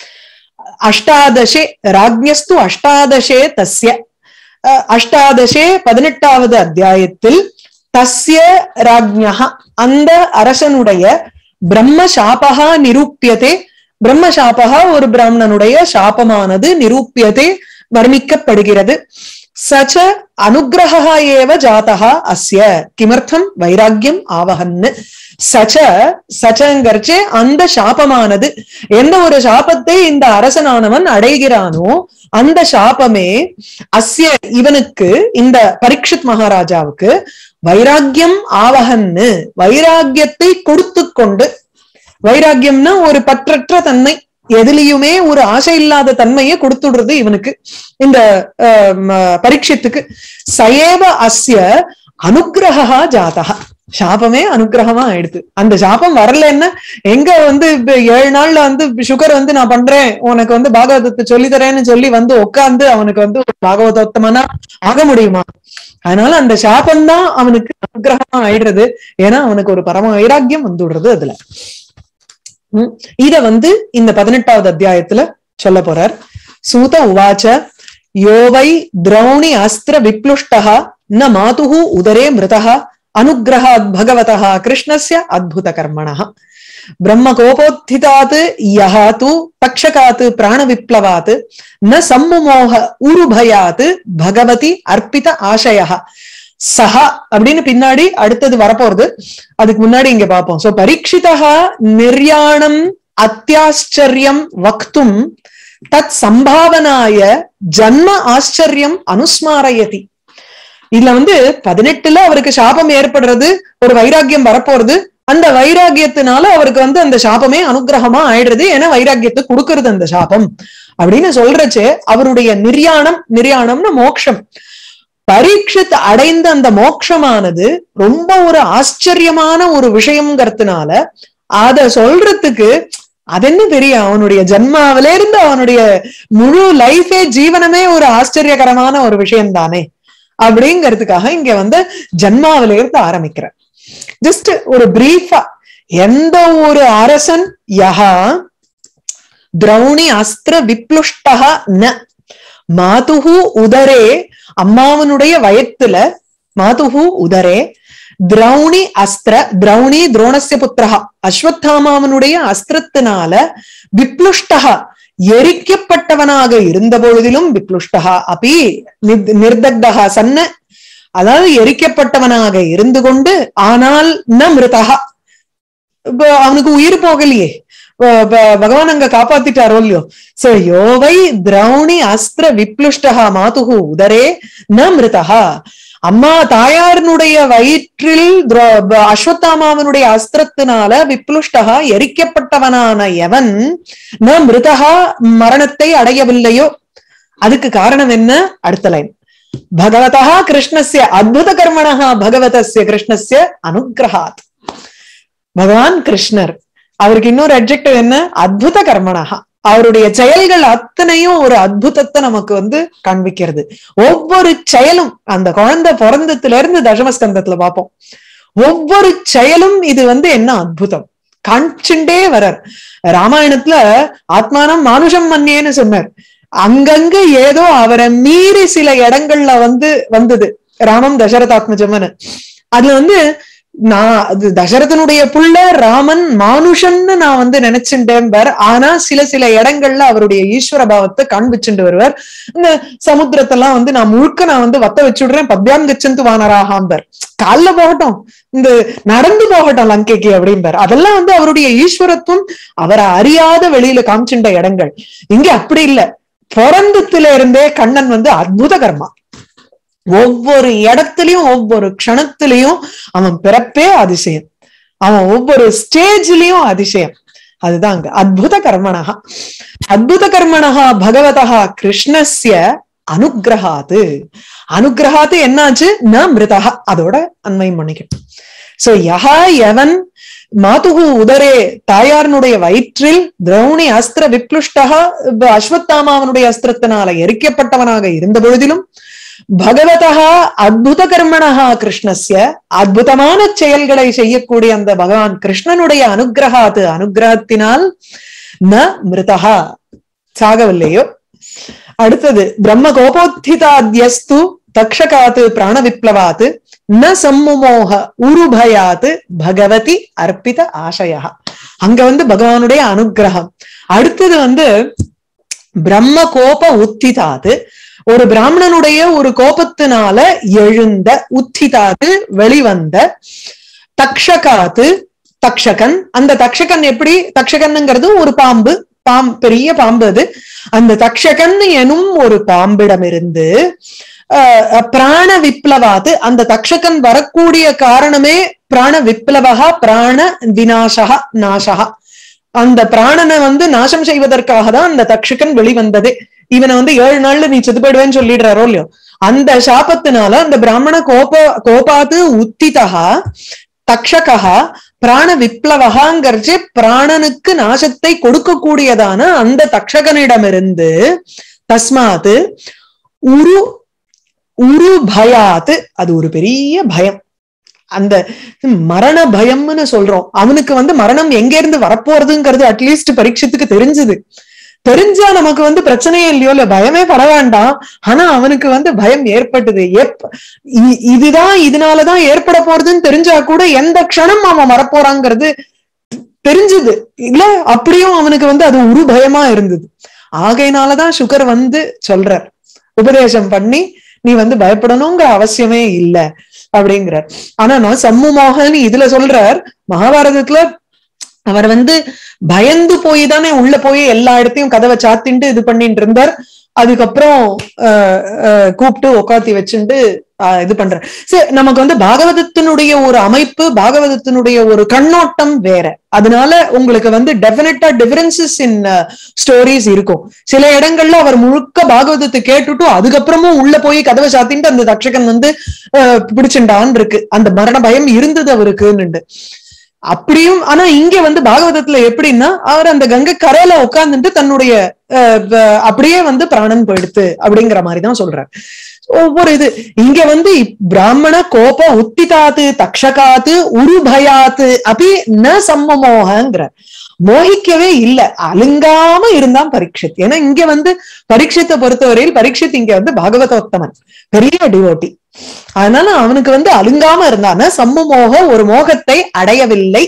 அஷ்டாதசே ராஜ்யஸ்து அஷ்டாதசே தஸ்ய அஹ், அஷ்டாதசே பதினெட்டாவது அத்தியாயத்தில் தஸ்ய ராஜ்யா அந்த அரசனுடைய பிரம்ம சாபகா நிரூபியதே பிரம்ம சாபகா ஒரு பிராமணனுடைய சாபமானது நிரூபியதே வர்ணிக்கப்படுகிறது சச்ச அனுகிரகா ஏவ ஜாதகா அஸ்ய கிமர்த்தம் வைராக்கியம் ஆவகன்னு சச்ச சச்சங்கர்ச்சே அந்த சாபமானது எந்த ஒரு சாபத்தை இந்த அரசனானவன் அடைகிறானோ அந்த சாபமே அஸ்ய இவனுக்கு இந்த பரீட்சித் மகாராஜாவுக்கு வைராக்கியம் ஆவகன்னு வைராக்கியத்தை கொடுத்து கொண்டு வைராக்கியம்னா ஒரு பற்றற்ற தன்மை எதுலயுமே ஒரு ஆசை இல்லாத தன்மையை கொடுத்துடுறது இவனுக்கு இந்த ஆஹ், ம, பரீட்சித்துக்கு சயேவ அஸ்ய அனுகிரகா ஜாதகா சாபமே அனுகிரகமா ஆயிடுது அந்த சாபம் வரலன்னா எங்க வந்து இப்ப ஏழு நாள்ல வந்து சுகர் வந்து நான் பண்றேன் உனக்கு வந்து பாகவதத்தை சொல்லி தரேன்னு சொல்லி வந்து உட்கார்ந்து அவனுக்கு வந்து ஒரு பாகவதோத்தமனா ஆக முடியுமா அதனால அந்த சாபம் தான் அவனுக்கு அனுகிரகமா ஆயிடுறது ஏன்னா அவனுக்கு ஒரு பரம வைராக்கியம் வந்துடுறது அதுல உம் இத வந்து இந்த பதினெட்டாவது அத்தியாயத்துல சொல்ல போறார் சூத உவாச்ச யோவை திரௌணி அஸ்திர விப்ளுஷ்டா ந மாதுஹு உதரே மிருதா அனுகிரகாத் பகவதः கிருஷ்ணஸ்ய அத்புத கர்மணः பிரம்ம கோபோத்திதாத் யஹ து தக்ஷகாத் பிராண விப்ளவாத் ந சம்முமோக உருபயாத் பகவதி அர்ப்பித ஆசய சஹா அப்படின்னு பின்னாடி அடுத்தது வரப்போறது அதுக்கு முன்னாடி இங்க பார்ப்போம் சோ பரீட்சிதா நிர்யாணம் அத்தியாச்சரியம் வக்தும் தத் சம்பாவனாய ஜன்ம ஆச்சரியம் அனுஸ்மாரயதி இதுல வந்து பதினெட்டுல அவருக்கு சாபம் ஏற்படுறது ஒரு வைராக்கியம் வரப்போறது அந்த வைராக்கியத்தினால அவருக்கு வந்து அந்த சாபமே அனுகிரகமா ஆயிடுறது ஏன்னா வைராக்கியத்தை கொடுக்கறது அந்த சாபம் அப்படின்னு சொல்றச்சே அவருடைய நிர்யாணம் நிர்யாணம்னு மோட்சம் பரீட்சித் அடைந்த அந்த மோட்சமானது ரொம்ப ஒரு ஆச்சரியமான ஒரு விஷயம்ங்கிறதுனால அத சொல்றதுக்கு அது என்ன தெரியும் அவனுடைய ஜென்மாவில இருந்து அவனுடைய முழு லைஃபே ஜீவனமே ஒரு ஆச்சரியகரமான ஒரு விஷயம் தானே அப்படிங்கிறதுக்காக இங்க வந்து ஜன்மாவில இருந்து ஆரம்பிக்கிற ஜஸ்ட் ஒரு பிரீஃபா எந்த ஒரு அரசன் யஹா திரௌணி அஸ்திர விப்ளுஷ்டா ந மாதுகு உதரே அம்மாவனுடைய வயத்துல மாதுகு உதரே திரௌணி அஸ்திர திரௌணி துரோணஸ்ய புத்திரஹா அஸ்வத்தாமாவனுடைய அஸ்திரத்தினால விப்ளுஷ்டா எரிக்கப்பட்டவனாக இருந்த பொழுதிலும் விப்ளுஷ்டா அப்பி நிர்தக்தகா சன்ன அதாவது எரிக்கப்பட்டவனாக இருந்து கொண்டு ஆனால் ந மிருதகா அவனுக்கு உயிர் போகலையே பகவான் அங்க காப்பாத்திட்டாரோ இல்லையோ சோ யோவை திரௌணி அஸ்திர விப்ளுஷ்டகா மாதுகு உதரே ந மிருதகா அம்மா தாயாரினுடைய வயிற்றில் அஸ்வத்தாமாவனுடைய அஸ்திரத்தினால விப்ளுஷ்டகா எரிக்கப்பட்டவனான எவன் ந மிருதகா மரணத்தை அடையவில்லையோ அதுக்கு காரணம் என்ன அடுத்த லைன் பகவதா கிருஷ்ணஸ்ய அத்புத கர்மணா பகவதஸ்ய கிருஷ்ணஸ்ய அனுகிரகாத் பகவான் கிருஷ்ணர் அவருக்கு இன்னொரு அப்ஜெக்டிவ் என்ன அத்புத கர்மணா அவருடைய செயல்கள் அத்தனையும் ஒரு அற்புதத்தை நமக்கு வந்து காண்பிக்கிறது ஒவ்வொரு செயலும் அந்த குழந்தை பிறந்ததுல இருந்து தசமஸ்கந்தத்துல பார்ப்போம் ஒவ்வொரு செயலும் இது வந்து என்ன அற்புதம் காண்பிச்சுட்டே வரார் ராமாயணத்துல ஆத்மானம் மானுஷம் மன்னியேன்னு சொன்னார் அங்கங்க ஏதோ அவரை மீறி சில இடங்கள்ல வந்து வந்தது ராமம் தசரதாத்மஜமனு அதுல வந்து நான் அது தசரதனுடைய புள்ள ராமன் மானுஷன்னு நான் வந்து நினைச்சுட்டேன் ஆனா சில சில இடங்கள்ல அவருடைய ஈஸ்வர பாவத்தை காண்பிச்சுட்டு வருவார் இந்த சமுத்திரத்தெல்லாம் வந்து நான் முழுக்க நான் வந்து வத்த வச்சுடுறேன் பத்யாம் கச்சந்து வானராகாம்பர் கால்ல போகட்டும் இந்த நடந்து போகட்டும் லங்கைக்கு அப்படிம்பார் அதெல்லாம் வந்து அவருடைய ஈஸ்வரத்துவம் அவரை அறியாத வெளியில காமிச்சுட்ட இடங்கள் இங்க அப்படி இல்ல பிறந்தத்துல இருந்தே கண்ணன் வந்து அற்புத கர்மா ஒவ்வொரு இடத்துலயும் ஒவ்வொரு க்ஷணத்திலையும் அவன் பிறப்பே அதிசயம் அவன் ஒவ்வொரு ஸ்டேஜ்லயும் அதிசயம் அதுதான் அங்க அத்புத கர்மணா அத்புத கர்மணா பகவதா கிருஷ்ணஸ்ய அனுகிரகாது அனுகிரகாத்து என்னாச்சு ந மிருதா அதோட அண்மையும் பண்ணிக்கணும் சோ யஹா எவன் மாதுகு உதரே தாயாரனுடைய வயிற்றில் திரௌணி அஸ்திர விப்ளுஷ்டகா அஸ்வத்தாமாவனுடைய அஸ்திரத்தினால எரிக்கப்பட்டவனாக இருந்த பொழுதிலும் பகவதா அத்புத கர்மணா கிருஷ்ணஸ்ய அற்புதமான செயல்களை செய்யக்கூடிய அந்த பகவான் கிருஷ்ணனுடைய அனுகிரகாத்து அனுகிரகத்தினால் ந மிருதா சாகவில்லையோ அடுத்தது பிரம்ம கோபோத்திதாத்யஸ்து தக்ஷகாத்து பிராண விப்ளவாத்து ந சம்முமோக உருபயாத்து பகவதி அர்ப்பித ஆசையா அங்க வந்து பகவானுடைய அனுகிரகம் அடுத்தது வந்து பிரம்ம கோப உத்திதாது ஒரு பிராமணனுடைய ஒரு கோபத்தினால எழுந்த உத்திதாது வெளிவந்த தக்ஷகாத்து தக்ஷகன் அந்த தக்ஷகன் எப்படி தக்ஷகன்ங்கிறது ஒரு பாம்பு பாம் பெரிய பாம்பு அது அந்த தக்ஷகன் எனும் ஒரு பாம்பிடமிருந்து பிராண விப்ளவாது அந்த தக்ஷகன் வரக்கூடிய காரணமே பிராண விப்ளவகா பிராண விநாசகா நாசகா அந்த பிராணனை வந்து நாசம் செய்வதற்காக தான் அந்த தக்ஷகன் வெளிவந்ததே இவனை வந்து ஏழு நாள்ல நீ செத்து போயிடுவேன்னு சொல்லிடுறாரோ இல்லையோ அந்த சாபத்தினால அந்த பிராமண கோப கோபாத்து உத்திதா தக்ஷகா பிராண விப்ளவகாங்கிறச்சு பிராணனுக்கு நாசத்தை கொடுக்கக்கூடியதான அந்த தக்ஷகனிடமிருந்து தஸ்மாத்து உரு உரு பயாத்து அது ஒரு பெரிய பயம் அந்த மரண பயம்னு சொல்றோம் அவனுக்கு வந்து மரணம் எங்க இருந்து வரப்போறதுங்கிறது அட்லீஸ்ட் பரீட்சத்துக்கு தெரிஞ்சது தெரிஞ்சா நமக்கு வந்து பிரச்சனையே இல்லையோ இல்ல பயமே பட வேண்டாம் ஆனா அவனுக்கு வந்து பயம் ஏற்பட்டது எப் இ- இதுதான் இதனாலதான் ஏற்பட போறதுன்னு தெரிஞ்சா கூட எந்த க்ஷணம் அவன் வரப்போறாங்கிறது தெரிஞ்சது இல்ல அப்படியும் அவனுக்கு வந்து அது ஒரு பயமா இருந்தது ஆகையினாலதான் சுகர் வந்து சொல்றார் உபதேசம் பண்ணி நீ வந்து பயப்படணுங்கிற அவசியமே இல்ல அப்படிங்கிறார் ஆனா நான் சம்முமோகன் இதுல சொல்றார் மகாபாரதத்துல அவர் வந்து பயந்து போய் தானே உள்ள போய் எல்லா இடத்தையும் கதவை சாத்தின்ட்டு இது பண்ணிட்டு இருந்தார் அதுக்கப்புறம் ஆஹ், ஆஹ், கூப்பிட்டு உட்காத்தி வச்சுட்டு ஆஹ், இது பண்ற சரி நமக்கு வந்து பாகவதத்தினுடைய ஒரு அமைப்பு பாகவதத்தினுடைய ஒரு கண்ணோட்டம் வேற அதனால உங்களுக்கு வந்து டெபினட்டா டிஃபரன்சஸ் இன் ஸ்டோரிஸ் இருக்கும் சில இடங்கள்ல அவர் முழுக்க பாகவதத்தை கேட்டுட்டும் அதுக்கப்புறமும் உள்ள போய் கதவை சாத்தின்ட்டு அந்த தட்சகன் வந்து ஆஹ், பிடிச்சுண்டான் இருக்கு அந்த மரண பயம் இருந்தது அவருக்குன்னு அப்படியும் ஆனா இங்க வந்து பாகவதத்துல எப்படின்னா அவர் அந்த கங்கை கரையில உட்கார்ந்துட்டு தன்னுடைய அஹ், வ- அப்படியே வந்து பிராணன் போயிடுத்து அப்படிங்கிற மாதிரி தான் சொல்றார் ஒவ்வொரு இது இங்க வந்து இப்- பிராமண கோப உத்திதாத்து தக்ஷகாத்து உருபயாத்து அப்படி ந சம்மமோகங்கிற மோகிக்கவே இல்ல அலுங்காம இருந்தான் பரீட்சித் ஏன்னா இங்க வந்து பரீட்சித்தை பொறுத்தவரையில் பரீட்சித் இங்க வந்து பாகவதோத்தமன் பெரிய டிவோட்டி அதனால அவனுக்கு வந்து அலுங்காம இருந்தான சம்மமோக ஒரு மோகத்தை அடையவில்லை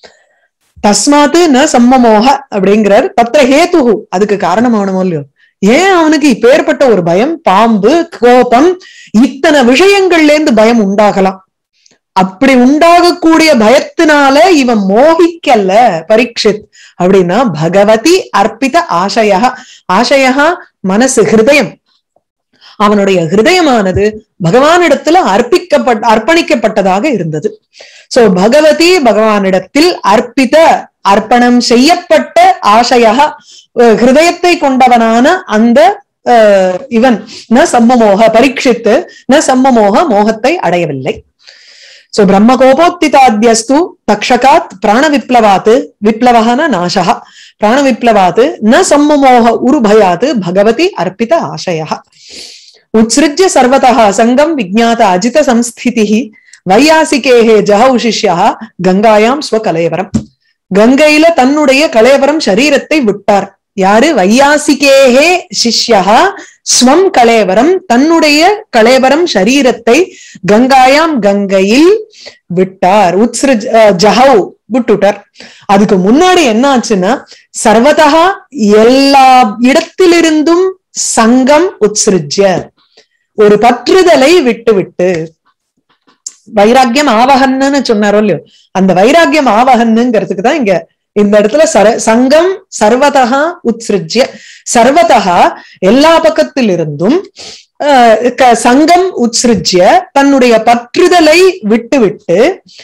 தஸ்மாத்து ந சம்மமோக அப்படிங்கிறார் தத்திர ஹேதுகு அதுக்கு காரணமானமோ இல்லையோ ஏன் அவனுக்கு இப்பேற்பட்ட ஒரு பயம் பாம்பு கோபம் இத்தனை விஷயங்கள்ல இருந்து பயம் உண்டாகலாம் அப்படி உண்டாகக்கூடிய பயத்தினால இவன் மோகிக்கல்ல பரீட்சித் அப்படின்னா பகவதி அர்ப்பித ஆசையா ஆசையா மனசு ஹிருதயம் அவனுடைய ஹிருதயமானது பகவானிடத்துல அர்ப்பிக்கப்பட்ட அர்ப்பணிக்கப்பட்டதாக இருந்தது சோ பகவதி பகவானிடத்தில் அர்ப்பித அர்ப்பணம் செய்யப்பட்ட ஆசையா அஹ், ஹிருதயத்தை கொண்டவனான அந்த அஹ், இவன் ந சம்மமோக பரீட்சித்து ந சம்மமோக மோகத்தை அடையவில்லை சோ பிரம்ம கோபோத்திதாத்யஸ்து தக்ஷகாத் பிராண விப்ளவாத் விப்ளவகன நாசக பிராண விப்ளவாத் ந சம்மமோக உருபயாத் பகவதி அர்ப்பித ஆசய உத்ஸ்ருஜ்ய சர்வதः சங்கம் விஜாத அஜித சம்ஸ்திதிः வையாசிகேஹே ஜஹௌஷிஷ்யா கங்காயாம் ஸ்வகலேவரம் கங்கையில தன்னுடைய கலேவரம் சரீரத்தை விட்டார் யாரு வையாசிகேஹே சிஷ்யா ஸ்வம் கலேவரம் தன்னுடைய கலேவரம் சரீரத்தை கங்காயாம் கங்கையில் விட்டார் உத்ஸ்ருஜ் அஹ், ஜஹௌ விட்டுட்டார் அதுக்கு முன்னாடி என்ன ஆச்சுன்னா சர்வதா எல்லா இடத்திலிருந்தும் சங்கம் உத்ஸ்ருஜ்ய ஒரு பற்றுதலை விட்டு விட்டு வைராக்கியம் ஆவகன்னு சொன்னாரோ இல்லையோ அந்த வைராக்கியம் ஆவகன்னுங்கிறதுக்கு தான் இங்க இந்த இடத்துல சர சங்கம் சர்வதா உத்ஸ்ருஜ்ய சர்வதா எல்லா பக்கத்திலிருந்தும் ஆஹ், க- சங்கம் உத்ஸ்ருஜ்ய தன்னுடைய பற்றுதலை விட்டுவிட்டு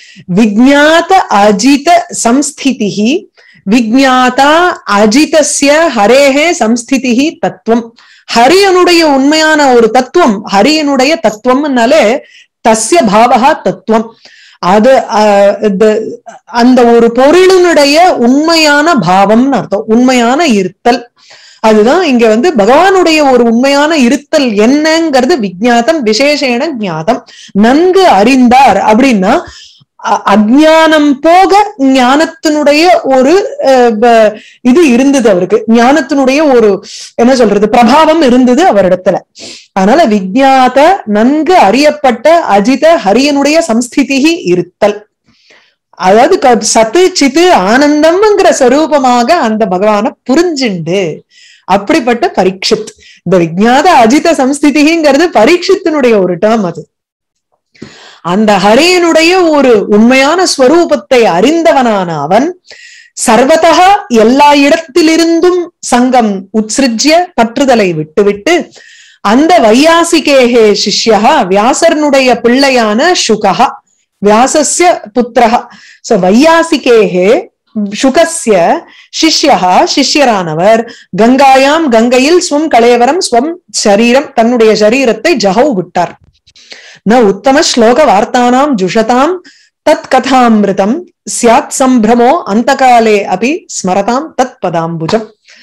விஜாத அஜித சம்ஸ்திதிஹி விஜாதா அஜிதஸ்ய ஹரேஹே சம்ஸ்திதிஹி தத்துவம் ஹரியனுடைய உண்மையான ஒரு தத்துவம் ஹரியனுடைய தத்துவம்னாலே தஸ்ய பாவகா தத்துவம் அது ஆஹ், the- அந்த ஒரு பொருளினுடைய உண்மையான பாவம்னு அர்த்தம் உண்மையான இருத்தல் அதுதான் இங்க வந்து பகவானுடைய ஒரு உண்மையான இருத்தல் என்னங்கிறது விஜாதம் விசேஷேன ஞாதம் நன்கு அறிந்தார் அப்படின்னா அ- அஜ்ஞானம் போக ஞானத்தினுடைய ஒரு அஹ், ப- இது இருந்தது அவருக்கு ஞானத்தினுடைய ஒரு என்ன சொல்றது பிரபாவம் இருந்தது அவரிடத்துல அதனால விஜாத நன்கு அறியப்பட்ட அஜித ஹரியனுடைய சம்ஸ்திதிகி இருத்தல் அதாவது க- சத்து சித்து ஆனந்தம்ங்கிற சொரூபமாக அந்த பகவானை புரிஞ்சுண்டு அப்படிப்பட்ட பரீட்சித் இந்த விஜாத அஜித சம்ஸ்திதிங்கிறது பரீட்சித்தினுடைய ஒரு டேர்ம் அது அந்த ஹரியனுடைய ஒரு உண்மையான ஸ்வரூபத்தை அறிந்தவனான அவன் சர்வதா எல்லா இடத்திலிருந்தும் சங்கம் உத்ஸ்ருஜ்ய பற்றுதலை விட்டுவிட்டு அந்த வையாசிகேகே சிஷ்யா வியாசர்னுடைய பிள்ளையான சுகா வியாசஸ்ய புத்திரஹ சோ வையாசிகேகே சுகஸ்ய சிஷ்யா சிஷ்யரானவர் கங்காயாம் கங்கையில் ஸ்வம் கலையவரம் ஸ்வம் சரீரம் தன்னுடைய சரீரத்தை ஜஹௌ விட்டார் ந உத்தம ஸ்லோக வார்த்தானாம் ஜுஷதாம் தத் கதாமிருதம் சியாத் சம்பிரமோ அந்த காலே அபி ஸ்மரதாம் தத் பதாம்புஜம்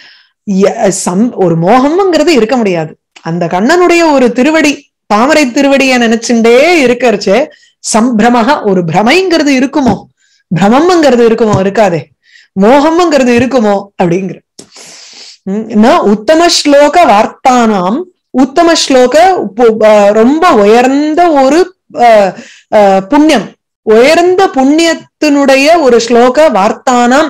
ய- சம் ஒரு மோகம்ங்கிறது இருக்க முடியாது அந்த கண்ணனுடைய ஒரு திருவடி தாமரை திருவடிய நினைச்சுட்டே இருக்கறச்சே சம்பிரமக ஒரு பிரமைங்கிறது இருக்குமோ பிரமம்ங்கிறது இருக்குமோ இருக்காதே மோகம்ங்கிறது இருக்குமோ அப்படிங்கிற உம் ந உத்தம ஸ்லோக வார்த்தானாம் உத்தம ஸ்லோக பு- அஹ் ரொம்ப உயர்ந்த ஒரு அஹ், அஹ், புண்ணியம் உயர்ந்த புண்ணியத்தினுடைய ஒரு ஸ்லோக வார்த்தானாம்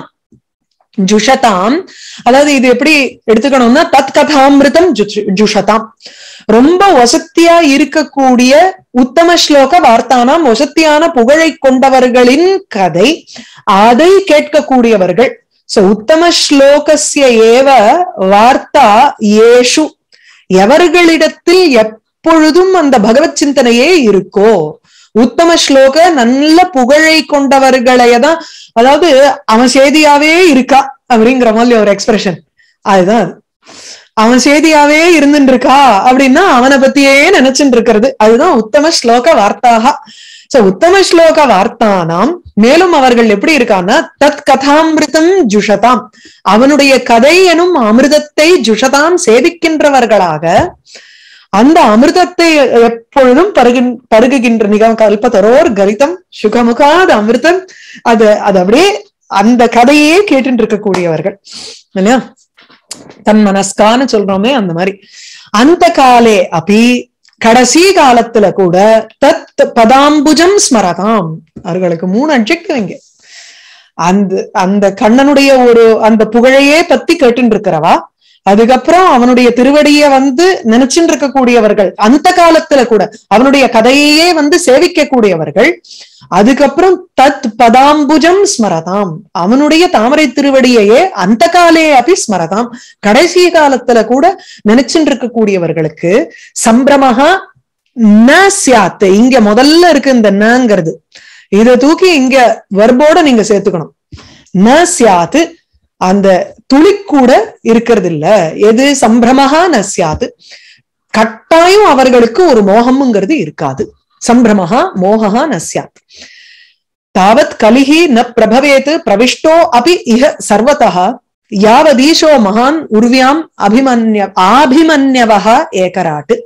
ஜுஷதாம் அதாவது இது எப்படி எடுத்துக்கணும்னா தத் கதாமிருதம் ஜுஷ- ஜுஷதாம் ரொம்ப வசத்தியா இருக்கக்கூடிய உத்தம ஸ்லோக வார்த்தானாம் வசத்தியான புகழை கொண்டவர்களின் கதை அதை கேட்கக்கூடியவர்கள் சோ உத்தம ஸ்லோகஸ்ய ஏவ வார்த்தா ஏஷு எவர்களிடத்தில் எப்பொழுதும் அந்த பகவத் சிந்தனையே இருக்கோ உத்தம ஸ்லோக நல்ல புகழை கொண்டவர்களையதான் அதாவது அவன் செய்தியாவே இருக்கா அப்படிங்கிற மாதிரி ஒரு எக்ஸ்பிரஷன் அதுதான் அது அவன் செய்தியாவே இருந்துட்டு இருக்கா அப்படின்னா அவனை பத்தியே நினைச்சுட்டு இருக்கிறது அதுதான் உத்தம ஸ்லோக வார்த்தாக சோ உத்தம ஸ்லோக வார்த்தானாம் மேலும் அவர்கள் எப்படி இருக்கான்னா தத் கதாமிருதம் ஜுஷதாம் அவனுடைய கதை எனும் அமிர்தத்தை ஜுஷதாம் சேவிக்கின்றவர்களாக அந்த அமிர்தத்தை எப்பொழுதும் பருகின் பருகுகின்ற நிகம் கல்பத்தரோர் கரிதம் சுகமுகாத அமிர்தம் அது அது அப்படியே அந்த கதையே கேட்டுட்டு இருக்கக்கூடியவர்கள் இல்லையா தன் மனஸ்கான்னு சொல்றோமே அந்த மாதிரி அந்த காலே அபி கடைசி காலத்துல கூட தத் பதாம்புஜம் ஸ்மரதாம் அவர்களுக்கு மூணு அட்ஜெக்டிவ் இங்க அந்த அந்த கண்ணனுடைய ஒரு அந்த புகழையே பத்தி கேட்டுட்டு இருக்கிறவா அதுக்கப்புறம் அவனுடைய திருவடிய வந்து நினைச்சுட்டு இருக்கக்கூடியவர்கள் அந்த காலத்துல கூட அவனுடைய கதையே வந்து சேவிக்க கூடியவர்கள் அதுக்கப்புறம் தத் பதாம்புஜம் ஸ்மரதாம் அவனுடைய தாமரை திருவடியையே அந்த காலே அப்படி ஸ்மரதாம் கடைசி காலத்துல கூட நினைச்சுட்டு இருக்கக்கூடியவர்களுக்கு சம்பிரமகா ந சியாத்து இங்க முதல்ல இருக்கு இந்த நங்கிறது இதை தூக்கி இங்க வர்போட நீங்க சேர்த்துக்கணும் ந சியாத்து அந்த துளி கூட இருக்கிறது இல்ல எது சம்பிரமகா ந சியாத்து கட்டாயம் அவர்களுக்கு ஒரு மோகம்ங்கிறது இருக்காது சம்பிரமஹா மோகா ந சியாத் தாவத் கலிஹி ந பிரபவேத் பிரவிஷ்டோ அபி இஹ சர்வதः யாவதீஷோ மகான் உர்வியாம் அபிமன்ய ஆபிமன்யவஹ ஏகராட்டு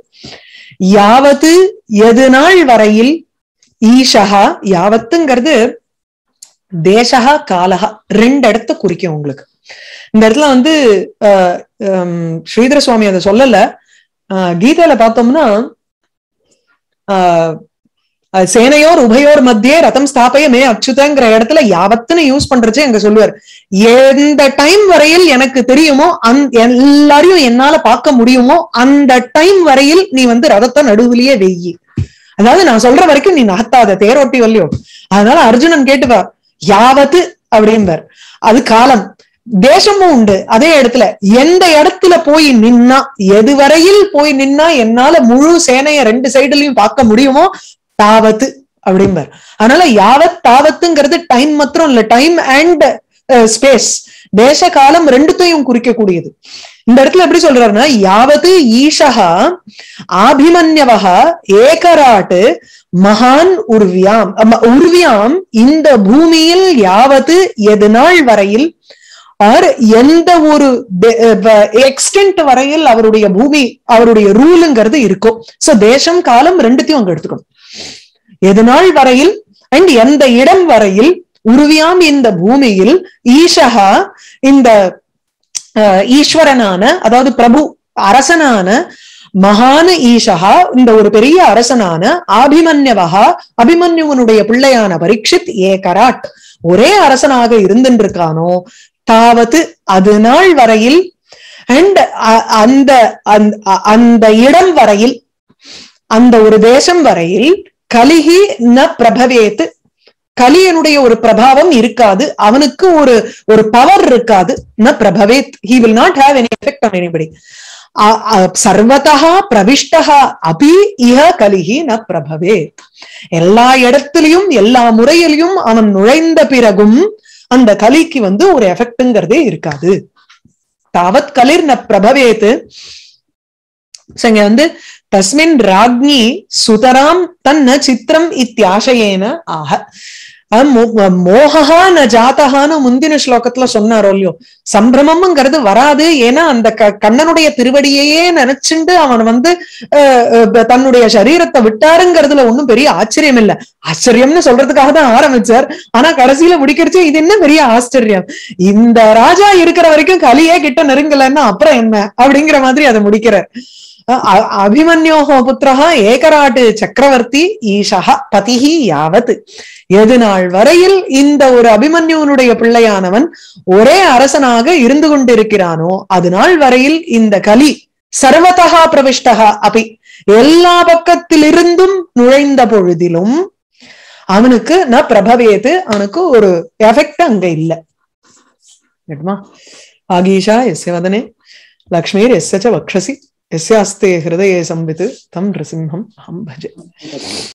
யாவத்து எது நாள் வரையில் ஈஷஹா யாவத்துங்கிறது தேசகா காலகா ரெண்டு இடத்த குறிக்கும் உங்களுக்கு இந்த இடத்துல வந்து அஹ், ஹம், ஸ்ரீதர சுவாமி அதை சொல்லல அஹ், கீதையில பார்த்தோம்னா ஆஹ் அஹ் சேனையோர் உபயோர் மத்தியே ரதம் ஸ்தாபய மே அச்சுதங்கிற இடத்துல யாவத்துன்னு யூஸ் பண்றச்சே எங்க சொல்லுவார் எந்த டைம் வரையில் எனக்கு தெரியுமோ அந் எல்லாரையும் என்னால பார்க்க முடியுமோ அந்த டைம் வரையில் நீ வந்து ரதத்தை நடுவுலயே வெய்யி அதாவது நான் சொல்ற வரைக்கும் நீ நகர்த்தாத தேரோட்டி வல்லியோ அதனால அர்ஜுனன் கேட்டுவா யாவத்து அப்படிம்பார் அது காலம் தேசமும் உண்டு அதே இடத்துல எந்த இடத்துல போய் நின்னா எது வரையில் போய் நின்னா என்னால முழு சேனைய ரெண்டு சைடுலயும் பார்க்க முடியுமோ தாவத்து அப்படிம்பார் அதனால யாவத் தாவத்துங்கிறது டைம் மாத்திரம் இல்ல டைம் அண்ட் ஸ்பேஸ் தேச காலம் ரெண்டுத்தையும் குறிக்கக்கூடியது இந்த இடத்துல எப்படி சொல்றாருன்னா யாவது ஈஷகா ஆபிமன்யவகா ஏகராட்டு மகான் உர்வியாம் அம்ம- உர்வியாம் இந்த பூமியில் யாவது எது நாள் வரையில் ஆர் எந்த ஒரு எக்ஸ்டென்ட் வரையில் அவருடைய பூமி அவருடைய ரூலுங்கிறது இருக்கும் சோ தேசம் காலம் ரெண்டுத்தையும் அங்க எடுத்துக்கணும் எது நாள் வரையில் அண்ட் எந்த இடம் வரையில் உருவியாம் இந்த பூமியில் ஈஷகா இந்த அஹ், ஈஸ்வரனான அதாவது பிரபு அரசனான மகான ஈஷகா இந்த ஒரு பெரிய அரசனான ஆபிமன்யவகா அபிமன்யுவனுடைய பிள்ளையான பரீட்சித் ஏகராட் ஒரே அரசனாக இருந்திருக்கானோ தாவது அது நாள் வரையில் அண்ட் அந்த அந்த- அந்த இடம் வரையில் அந்த ஒரு தேசம் வரையில் கலிகி ந பிரபவேத் கலியனுடைய ஒரு பிரபாவம் இருக்காது அவனுக்கு ஒரு ஒரு பவர் இருக்காது ந பிரபவேத் he will not have any effect on anybody சர்வதா பிரவிஷ்டா அபி இஹ கலிஹி ந பிரபவேத் எல்லா இடத்திலையும் எல்லா முறையிலையும் அவன் நுழைந்த பிறகும் அந்த கலிக்கு வந்து ஒரு எஃபெக்ட்ங்கிறதே இருக்காது தாவத் கலிர் ந பிரபவேத்து So, இங்க வந்து தஸ்மின் ராக்ஞி சுதராம் தன்ன சித்திரம் இத்தியாசையேன ஆக அஹ் மோ- மோகஹா ந ஜாத்தகான்னு முந்தின ஸ்லோகத்துல சொன்னாரோ இல்லையோ சம்பிரமம்ங்கிறது வராது ஏன்னா அந்த க- கண்ணனுடைய திருவடியையே நினைச்சுண்டு அவன் வந்து அஹ், அஹ், தன்னுடைய சரீரத்தை விட்டாருங்கிறதுல ஒண்ணும் பெரிய ஆச்சரியம் இல்ல ஆச்சரியம்னு சொல்றதுக்காக தான் ஆரம்பிச்சார் ஆனா கடைசியில முடிக்கிறச்சு இது என்ன பெரிய ஆச்சரியம் இந்த ராஜா இருக்கிற வரைக்கும் கலியே கிட்ட நெருங்கலன்னா அப்புறம் என்ன அப்படிங்கிற மாதிரி அதை முடிக்கிறார் அ- அ- அபிமன்யோஹோ புத்திரஹா ஏகராட்டு சக்கரவர்த்தி ஈஷா பதிஹி யாவத் எது நாள் வரையில் இந்த ஒரு அபிமன்யுவனுடைய பிள்ளையானவன் ஒரே அரசனாக இருந்து கொண்டிருக்கிறானோ அது நாள் வரையில் இந்த கலி சர்வதகா பிரவிஷ்டகா அபி எல்லா பக்கத்திலிருந்தும் நுழைந்த பொழுதிலும் அவனுக்கு ந பிரபவேது அவனுக்கு ஒரு எஃபெக்ட் அங்க இல்ல கேட்டுமா ஆகீஷா எஸ்ய வதனே லக்ஷ்மீர் எஸ்ய ச வக்ஷசி எஸ்யாஸ்தே ஹிருதயே சம்வித் தம் நிருசிம்ஹம் அஹம் பஜே